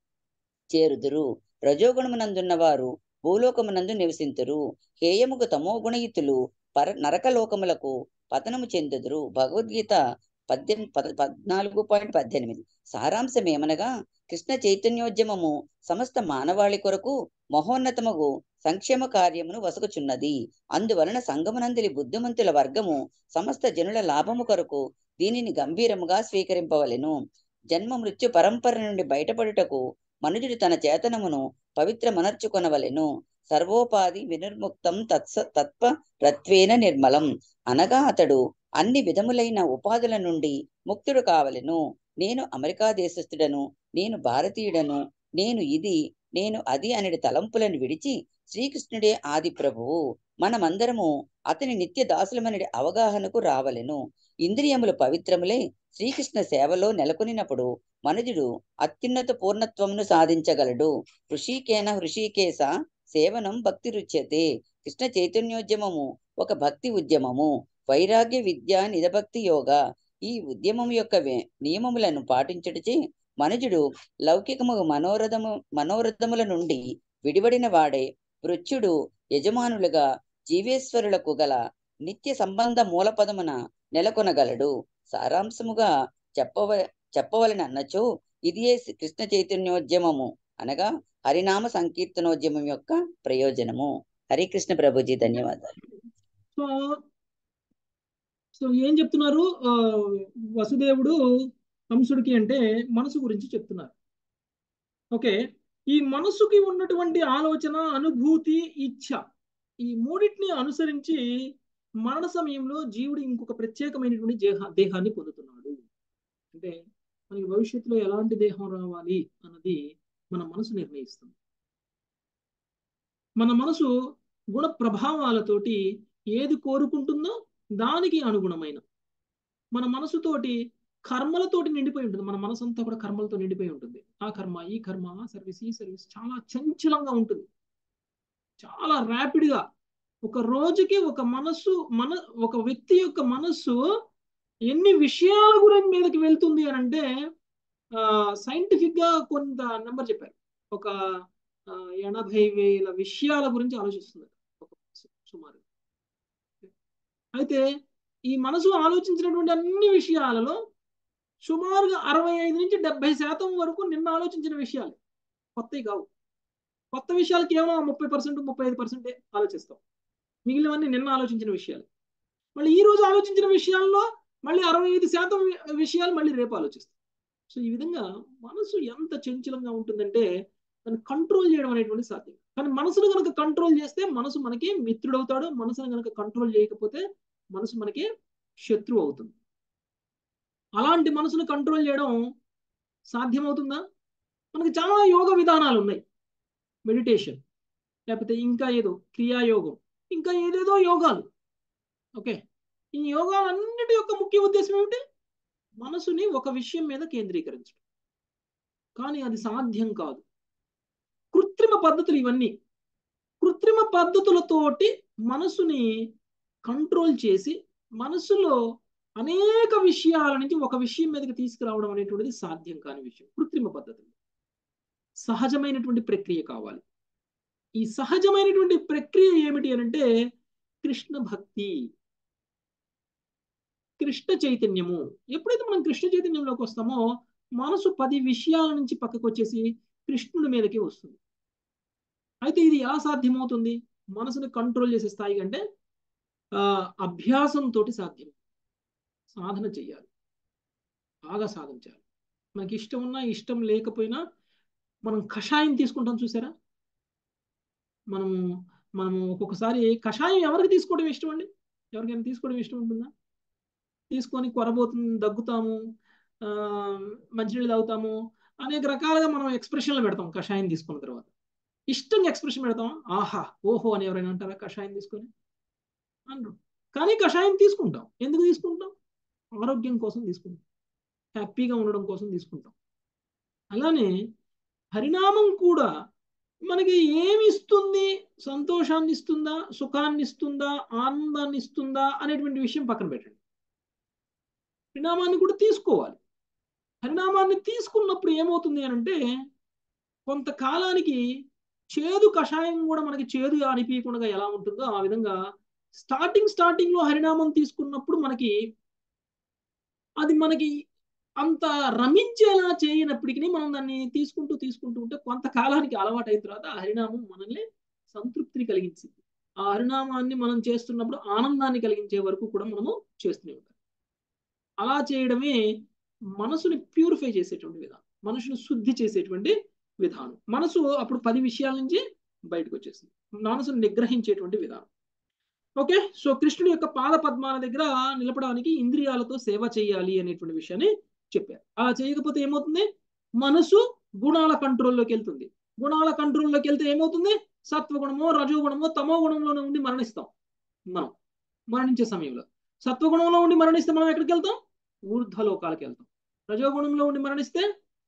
చేరుదురు రజోగుణమునందున్న వారు భూలోకమునందు నివసింతురు హేయముకు తమో గుణయుతులు పర నరకలోకములకు పతనము చెందుదురు భగవద్గీత పద్దెనిమిది పద పద్నాలుగు పాయింట్ పద్దెనిమిది సారాంశం ఏమనగా కృష్ణ చైతన్యోద్యమము సమస్త మానవాళి కొరకు మహోన్నతముగు సంక్షేమ కార్యమును వసకుచున్నది అందువలన సంగమనందలి బుద్ధిమంతుల వర్గము సమస్త జనుల లాభము కొరకు దీనిని గంభీరముగా స్వీకరింపవలెను జన్మ మృత్యు పరంపర నుండి బయటపడుటకు మనుజుడు తన చేతనమును పవిత్రమనర్చుకొనవలెను సర్వోపాధి వినిర్ముక్తం తత్స తత్వ రత్వేన నిర్మలం అనగా అతడు అన్ని విధములైన ఉపాధుల నుండి ముక్తుడు కావలెను నేను అమెరికా దేశస్థుడను నేను భారతీయుడను నేను ఇది నేను అది అనేది తలంపులను విడిచి శ్రీకృష్ణుడే ఆది ప్రభువు మనమందరము అతని నిత్య దాసులమనడి అవగాహనకు రావలెను ఇంద్రియములు పవిత్రములై శ్రీకృష్ణ సేవలో నెలకొనినప్పుడు మనుజుడు అత్యున్నత పూర్ణత్వమును సాధించగలడు హృషికేన హృషికేశ సేవనం భక్తి రుచ్యతే కృష్ణ చైతన్యోద్యమము ఒక భక్తి ఉద్యమము వైరాగ్య విద్య నిజభక్తి యోగ ఈ ఉద్యమం యొక్క వే- నియమములను పాటించుటచే మనుజుడు లౌకికము మనోరథము మనోరథముల నుండి విడివడిన వాడే మృత్యుడు యజమానులుగా జీవేశ్వరులకు గల నిత్య సంబంధ మూలపదమున నెలకొనగలడు సారాంశముగా చెప్పవ చెప్పవలని అన్నచో ఇదియే శ్రీ కృష్ణ చైతన్యోద్యమము అనగా హరినామ సంకీర్తనోద్యమం యొక్క ప్రయోజనము హరి కృష్ణ ప్రభుజీ ధన్యవాదాలు సో సో ఏం చెప్తున్నారు ఆ, వసుదేవుడు కంసుడికి అంటే మనసు గురించి చెప్తున్నారు ఓకే ఈ మనసుకి ఉన్నటువంటి ఆలోచన అనుభూతి ఇచ్ఛ ఈ మూడింటిని అనుసరించి మరణ సమయంలో జీవుడు ఇంకొక ప్రత్యేకమైనటువంటి దేహ దేహాన్ని పొందుతున్నాడు అంటే మనకి భవిష్యత్తులో ఎలాంటి దేహం రావాలి అన్నది మన మనసు నిర్ణయిస్తుంది మన మనసు గుణ ప్రభావాలతోటి ఏది కోరుకుంటుందో దానికి అనుగుణమైన మన మనసుతోటి కర్మలతోటి నిండిపోయి ఉంటుంది మన మనసు అంతా కూడా కర్మలతో నిండిపోయి ఉంటుంది ఆ కర్మ ఈ కర్మ ఆ సర్వీస్ ఈ సర్వీస్ చాలా చంచలంగా ఉంటుంది చాలా ర్యాపిడ్ గా ఒక రోజుకి ఒక మనస్సు మన ఒక వ్యక్తి యొక్క మనస్సు ఎన్ని విషయాల గురించి మీదకి వెళ్తుంది అని అంటే సైంటిఫిక్ గా కొంత నెంబర్ చెప్పారు ఒక ఆ, ఎనభై వేల విషయాల గురించి ఆలోచిస్తుంది ఒక మనసు సుమారు అయితే ఈ మనసు ఆలోచించినటువంటి అన్ని విషయాలలో సుమారుగా అరవై ఐదు నుంచి డెబ్బై శాతం వరకు నిన్న ఆలోచించిన విషయాలే కొత్తవి కావు కొత్త విషయాలు కేవలం ముప్పై పర్సెంట్ ముప్పై ఐదు పర్సెంటే ఆలోచిస్తాం మిగిలినవన్నీ నిన్న ఆలోచించిన విషయాలు మళ్ళీ ఈ రోజు ఆలోచించిన విషయాల్లో మళ్ళీ అరవై ఐదు శాతం వి- విషయాలు మళ్ళీ రేపు ఆలోచిస్తాం సో ఈ విధంగా మనసు ఎంత చంచలంగా ఉంటుందంటే దాన్ని కంట్రోల్ చేయడం అనేటువంటి సాధ్యం కానీ మనసును కనుక కంట్రోల్ చేస్తే మనసు మనకి మిత్రుడవుతాడు మనసును కనుక కంట్రోల్ చేయకపోతే మనసు మనకి శత్రువు అవుతుంది అలాంటి మనసును కంట్రోల్ చేయడం సాధ్యమవుతుందా మనకి చాలా యోగ విధానాలు ఉన్నాయి మెడిటేషన్ లేకపోతే ఇంకా ఏదో క్రియాయోగం ఇంకా ఏదేదో యోగాలు ఓకే ఈ యోగాలన్నిటి యొక్క ముఖ్య ఉద్దేశం ఏమిటి మనసుని ఒక విషయం మీద కేంద్రీకరించడం కానీ అది సాధ్యం కాదు కృత్రిమ పద్ధతులు ఇవన్నీ కృత్రిమ పద్ధతులతోటి మనసుని కంట్రోల్ చేసి మనసులో అనేక విషయాల నుంచి ఒక విషయం మీదకి తీసుకురావడం అనేటువంటిది సాధ్యం కాని విషయం కృత్రిమ పద్ధతులు సహజమైనటువంటి ప్రక్రియ కావాలి ఈ సహజమైనటువంటి ప్రక్రియ ఏమిటి అని అంటే కృష్ణ భక్తి కృష్ణ చైతన్యము ఎప్పుడైతే మనం కృష్ణ చైతన్యంలోకి వస్తామో మనసు పది విషయాల నుంచి పక్కకు వచ్చేసి కృష్ణుడి మీదకి వస్తుంది అయితే ఇది ఎలా సాధ్యమవుతుంది మనసుని కంట్రోల్ చేసే స్థాయి కంటే ఆ, అభ్యాసంతో సాధ్యం సాధన చెయ్యాలి బాగా సాధించాలి మనకి ఇష్టం ఉన్నా ఇష్టం లేకపోయినా మనం కషాయం తీసుకుంటాం చూసారా మనము మనము ఒక్కొక్కసారి కషాయం ఎవరికి తీసుకోవడం ఇష్టం అండి ఎవరికైనా తీసుకోవడం ఇష్టం ఉంటుందా తీసుకొని కొరబోతుంది దగ్గుతాము ఆ, మంచినీళ్ళు తాగుతాము అనేక రకాలుగా మనం ఎక్స్ప్రెషన్లు పెడతాం కషాయం తీసుకున్న తర్వాత ఇష్టంగా ఎక్స్ప్రెషన్ పెడతాం ఆహా ఓహో అని ఎవరైనా అంటారా కషాయం తీసుకొని అనరు కానీ కషాయం తీసుకుంటాం ఎందుకు తీసుకుంటాం ఆరోగ్యం కోసం తీసుకుంటాం హ్యాపీగా ఉండడం కోసం తీసుకుంటాం అలానే పరిణామం కూడా మనకి ఏమి ఇస్తుంది సంతోషాన్ని ఇస్తుందా సుఖాన్ని ఇస్తుందా ఆనందాన్ని ఇస్తుందా అనేటువంటి విషయం పక్కన పెట్టండి పరిణామాన్ని కూడా తీసుకోవాలి పరిణామాన్ని తీసుకున్నప్పుడు ఏమవుతుంది అని అంటే కొంతకాలానికి చేదు కషాయం కూడా మనకి చేదు అనిపించకుండా ఎలా ఉంటుందో ఆ విధంగా స్టార్టింగ్ స్టార్టింగ్ లో హరినామం తీసుకున్నప్పుడు మనకి అది మనకి అంత రమించేలా చేయనప్పటికీ మనం దాన్ని తీసుకుంటూ తీసుకుంటూ ఉంటే కొంతకాలానికి అలవాటు అయిన తర్వాత ఆ హరినామం మనల్ని సంతృప్తిని కలిగించింది ఆ హరినామాన్ని మనం చేస్తున్నప్పుడు ఆనందాన్ని కలిగించే వరకు కూడా మనము చేస్తూనే ఉంటాం అలా చేయడమే మనసుని ప్యూరిఫై చేసేటువంటి విధానం మనసుని శుద్ధి చేసేటువంటి విధానం మనసు అప్పుడు పది విషయాల నుంచి బయటకు వచ్చేసింది మనసును నిగ్రహించేటువంటి విధానం ఓకే సో కృష్ణుడి యొక్క పాద పద్మాల దగ్గర నిలపడానికి ఇంద్రియాలతో సేవ చేయాలి అనేటువంటి విషయాన్ని చెప్పారు అలా చేయకపోతే ఏమవుతుంది మనసు గుణాల కంట్రోల్లోకి వెళ్తుంది గుణాల కంట్రోల్లోకి వెళ్తే ఏమవుతుంది సత్వగుణమో రజోగుణమో తమో గుణంలోనే ఉండి మరణిస్తాం మనం మరణించే సమయంలో సత్వగుణంలో ఉండి మరణిస్తే మనం ఎక్కడికి వెళ్తాం ఊర్ధ్వలోకాలకు వెళ్తాం రజోగుణంలో ఉండి మరణిస్తే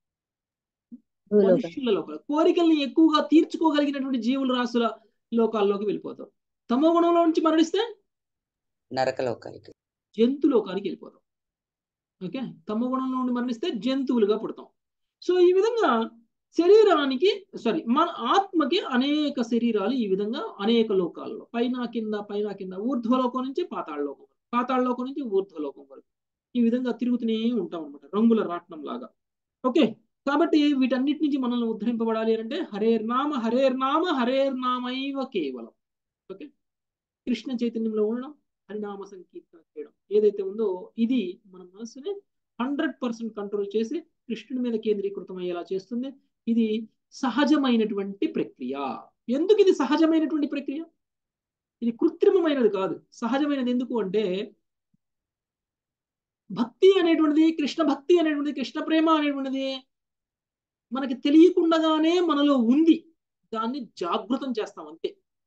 మనుషుల లోకాలు కోరికల్ని ఎక్కువగా తీర్చుకోగలిగినటువంటి జీవుల రాసుల లోకాల్లోకి వెళ్ళిపోతాం తమో గుణంలో నుంచి మరణిస్తే నరకలోకానికి జంతు లోకానికి వెళ్ళిపోతాం ఓకే తమో గుణంలో నుండి మరణిస్తే జంతువులుగా పుడతాం సో ఈ విధంగా శరీరానికి సారీ మన ఆత్మకి అనేక శరీరాలు ఈ విధంగా అనేక లోకాల్లో పైన కింద పైన కింద ఊర్ధ్వలోకం నుంచి పాతాళలోకం వరకు పాతాళలోకం నుంచి ఊర్ధ్వలోకం వరకు ఈ విధంగా తిరుగుతూనే ఉంటాం అనమాట రంగుల రాట్నం లాగా ఓకే కాబట్టి వీటన్నిటి నుంచి మనల్ని ఉద్ధరింపబడాలి అంటే హరేర్నామ హరేర్నామ హరేర్నామైవ కేవలం ఓకే కృష్ణ చైతన్యంలో ఉండడం హరినామ సంకీర్తన చేయడం ఏదైతే ఉందో ఇది మన మనసుని హండ్రెడ్ పర్సెంట్ కంట్రోల్ చేసి కృష్ణుడి మీద కేంద్రీకృతం అయ్యేలా చేస్తుంది ఇది సహజమైనటువంటి ప్రక్రియ ఎందుకు ఇది సహజమైనటువంటి ప్రక్రియ ఇది కృత్రిమమైనది కాదు సహజమైనది ఎందుకు అంటే భక్తి అనేటువంటిది కృష్ణ భక్తి అనేటువంటిది కృష్ణ ప్రేమ అనేటువంటిది మనకి తెలియకుండానే మనలో ఉంది దాన్ని జాగృతం చేస్తాం అంతే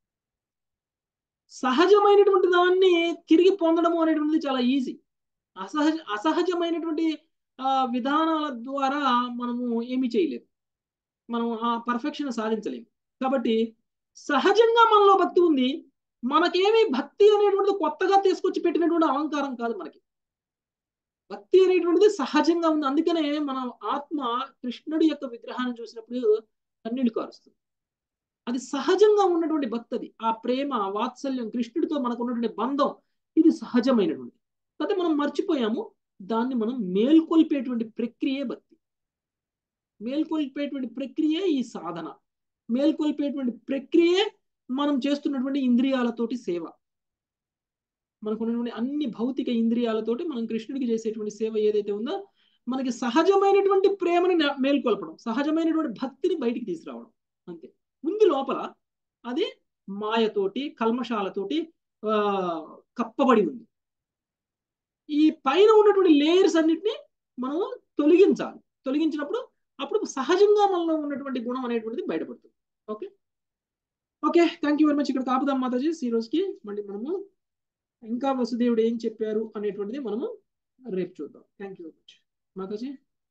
సహజమైనటువంటి దాన్ని తిరిగి పొందడము అనేటువంటిది చాలా ఈజీ అసహజ అసహజమైనటువంటి ఆ, విధానాల ద్వారా మనము ఏమి చేయలేము మనం ఆ పర్ఫెక్షన్ సాధించలేము కాబట్టి సహజంగా మనలో భక్తి ఉంది మనకేమి భక్తి అనేటువంటిది కొత్తగా తీసుకొచ్చి పెట్టినటువంటి అలంకారం కాదు మనకి భక్తి అనేటువంటిది సహజంగా ఉంది అందుకనే మన ఆత్మ కృష్ణుడి యొక్క విగ్రహాన్ని చూసినప్పుడు కన్నీళ్లు కారుస్తుంది అది సహజంగా ఉన్నటువంటి భక్తి అది ఆ ప్రేమ ఆ వాత్సల్యం కృష్ణుడితో మనకు ఉన్నటువంటి బంధం ఇది సహజమైనటువంటి అయితే మనం మర్చిపోయాము దాన్ని మనం మేల్కొల్పేటువంటి ప్రక్రియే భక్తి మేల్కొల్పేటువంటి ప్రక్రియే ఈ సాధన మేల్కొల్పేటువంటి ప్రక్రియే మనం చేస్తున్నటువంటి ఇంద్రియాలతోటి సేవ మనకు ఉన్నటువంటి అన్ని భౌతిక ఇంద్రియాలతోటి మనం కృష్ణుడికి చేసేటువంటి సేవ ఏదైతే ఉందో మనకి సహజమైనటువంటి ప్రేమని నే- మేల్కొల్పడం సహజమైనటువంటి భక్తిని బయటికి తీసుకురావడం అంతే ఉంది లోపల అది మాయతోటి కల్మషాలతోటి ఆ, కప్పబడి ఉంది ఈ పైన ఉన్నటువంటి లేయర్స్ అన్నిటిని మనం తొలగించాలి తొలగించినప్పుడు అప్పుడు సహజంగా మనలో ఉన్నటువంటి గుణం అనేటువంటిది బయటపడుతుంది okay okay thank you very much ఇక్కడ కాపుదాం మాతాజీ ఈ రోజుకి మళ్ళీ మనము ఇంకా వసుదేవుడు ఏం చెప్పారు అనేటువంటిది మనము రేపు చూద్దాం థ్యాంక్ యూ వెరీ మచ్ మాతాజీ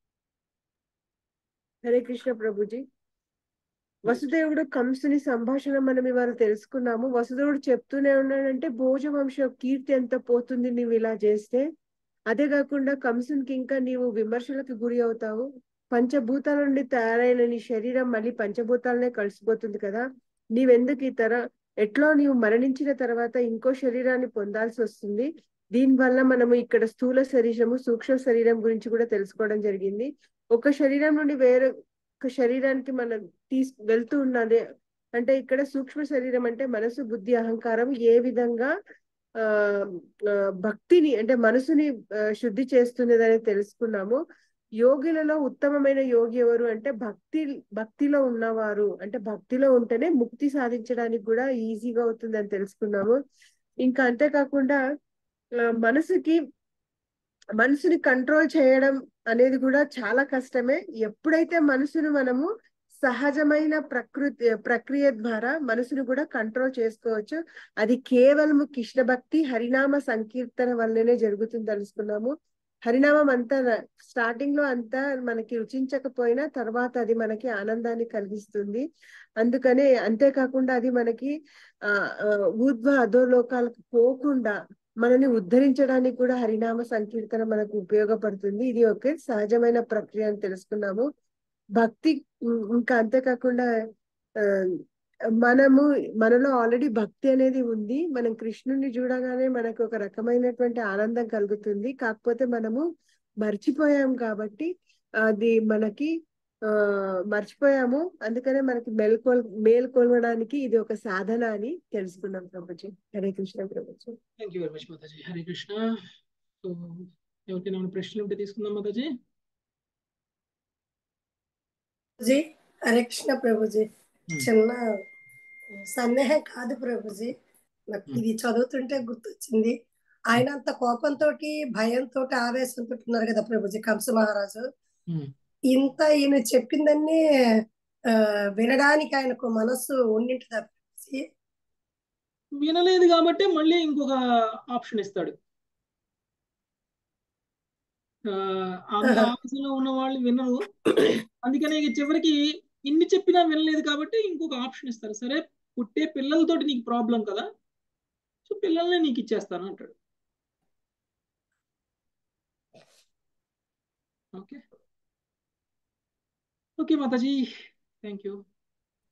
హరే కృష్ణ ప్రభుజీ వసుదేవుడు కంసుని సంభాషణ మనం ఇవాళ తెలుసుకున్నాము వసుదేవుడు చెప్తూనే ఉన్నాడంటే భోజవంశ కీర్తి ఎంత పోతుంది నీవు ఇలా చేస్తే అదే కాకుండా కంసునికి ఇంకా నీవు విమర్శలకు గురి అవుతావు పంచభూతాల నుండి తయారైన నీ శరీరం మళ్ళీ పంచభూతాలనే కలిసిపోతుంది కదా నీవెందుకు ఈ తర ఎట్లో నీవు మరణించిన తర్వాత ఇంకో శరీరాన్ని పొందాల్సి వస్తుంది దీనివల్ల మనము ఇక్కడ స్థూల శరీరము సూక్ష్మ శరీరం గురించి కూడా తెలుసుకోవడం జరిగింది ఒక శరీరం నుండి వేరే ఒక శరీరానికి మనం తీసు వెళ్తూ ఉన్నది అంటే ఇక్కడ సూక్ష్మ శరీరం అంటే మనసు బుద్ధి అహంకారం ఏ విధంగా ఆ ఆ, భక్తిని అంటే మనసుని ఆ, శుద్ధి చేస్తున్నదని తెలుసుకున్నాము యోగులలో ఉత్తమమైన యోగి ఎవరు అంటే భక్తి భక్తిలో ఉన్నవారు అంటే భక్తిలో ఉంటేనే ముక్తి సాధించడానికి కూడా ఈజీగా అవుతుందని తెలుసుకున్నాము ఇంకా అంతేకాకుండా ఆ, మనసుకి మనసుని కంట్రోల్ చేయడం అనేది కూడా చాలా కష్టమే ఎప్పుడైతే మనసును మనము సహజమైన ప్రకృతి ప్రక్రియ ద్వారా మనసును కూడా కంట్రోల్ చేసుకోవచ్చు అది కేవలం కృష్ణ భక్తి హరినామ సంకీర్తన వల్లనే జరుగుతుంది తెలుసుకున్నాము హరినామం అంతా స్టార్టింగ్ లో అంతా మనకి రుచించకపోయినా తర్వాత అది మనకి ఆనందాన్ని కలిగిస్తుంది అందుకనే అంతేకాకుండా అది మనకి ఆ ఆ, ఊర్ధ్వ అధోలోకాలకు పోకుండా మనని ఉద్ధరించడానికి కూడా హరినామ సంకీర్తన మనకు ఉపయోగపడుతుంది ఇది ఒక సహజమైన ప్రక్రియ అని తెలుసుకున్నాము భక్తి ఉం, ఇంకా అంతేకాకుండా ఆ, మనము మనలో ఆల్రెడీ భక్తి అనేది ఉంది మనం కృష్ణుని చూడగానే మనకు ఒక రకమైనటువంటి ఆనందం కలుగుతుంది కాకపోతే మనము మర్చిపోయాం కాబట్టి అది మనకి ఆ మర్చిపోయాము అందుకనే మనకి మేల్కొల్ మేల్కొల్వడానికి ఇది ఒక సాధన అని తెలుసుకున్నాం ప్రభుజీ హరే కృష్ణ ప్రభుజీ థ్యాంక్ యూ వెరీ మచ్ మాతాజీ హరే కృష్ణ సో ఎవరికైనా ఏమైనా ప్రశ్నలు ఉంటే తీసుకుందాం మాతాజీ ప్రభుజీ హరే కృష్ణ ప్రభుజీ Hmm. చిన్న సందేహం కాదు ప్రభుజీ నాకు Hmm. ఇది చదువుతుంటే గుర్తొచ్చింది ఆయన అంత కోపంతో భయంతో ఆవేశంతో ఉన్నారు కదా ప్రభుజీ కంస మహారాజు Hmm. ఇంత ఈయన చెప్పిందన్నీ ఆ, వినడానికి ఆయనకు మనస్సు ఉండింటుందా ప్రభుజీ వినలేదు కాబట్టి మళ్ళీ ఇంకొక ఆప్షన్ ఇస్తాడు ఆ, అంత ఆవేశంలో ఉన్న వాళ్ళు వినరు అందుకనే ఇక చివరికి ఇన్ని చెప్పినా వినలేదు కాబట్టి ఇంకొక ఆప్షన్ ఇస్తారు సరే పుట్టే పిల్లలతోటి నీకు ప్రాబ్లం కదా సో పిల్లల్ని నీకు ఇచ్చేస్తాను అంటాడు ఓకే ఓకే మాతాజీ థ్యాంక్ యూ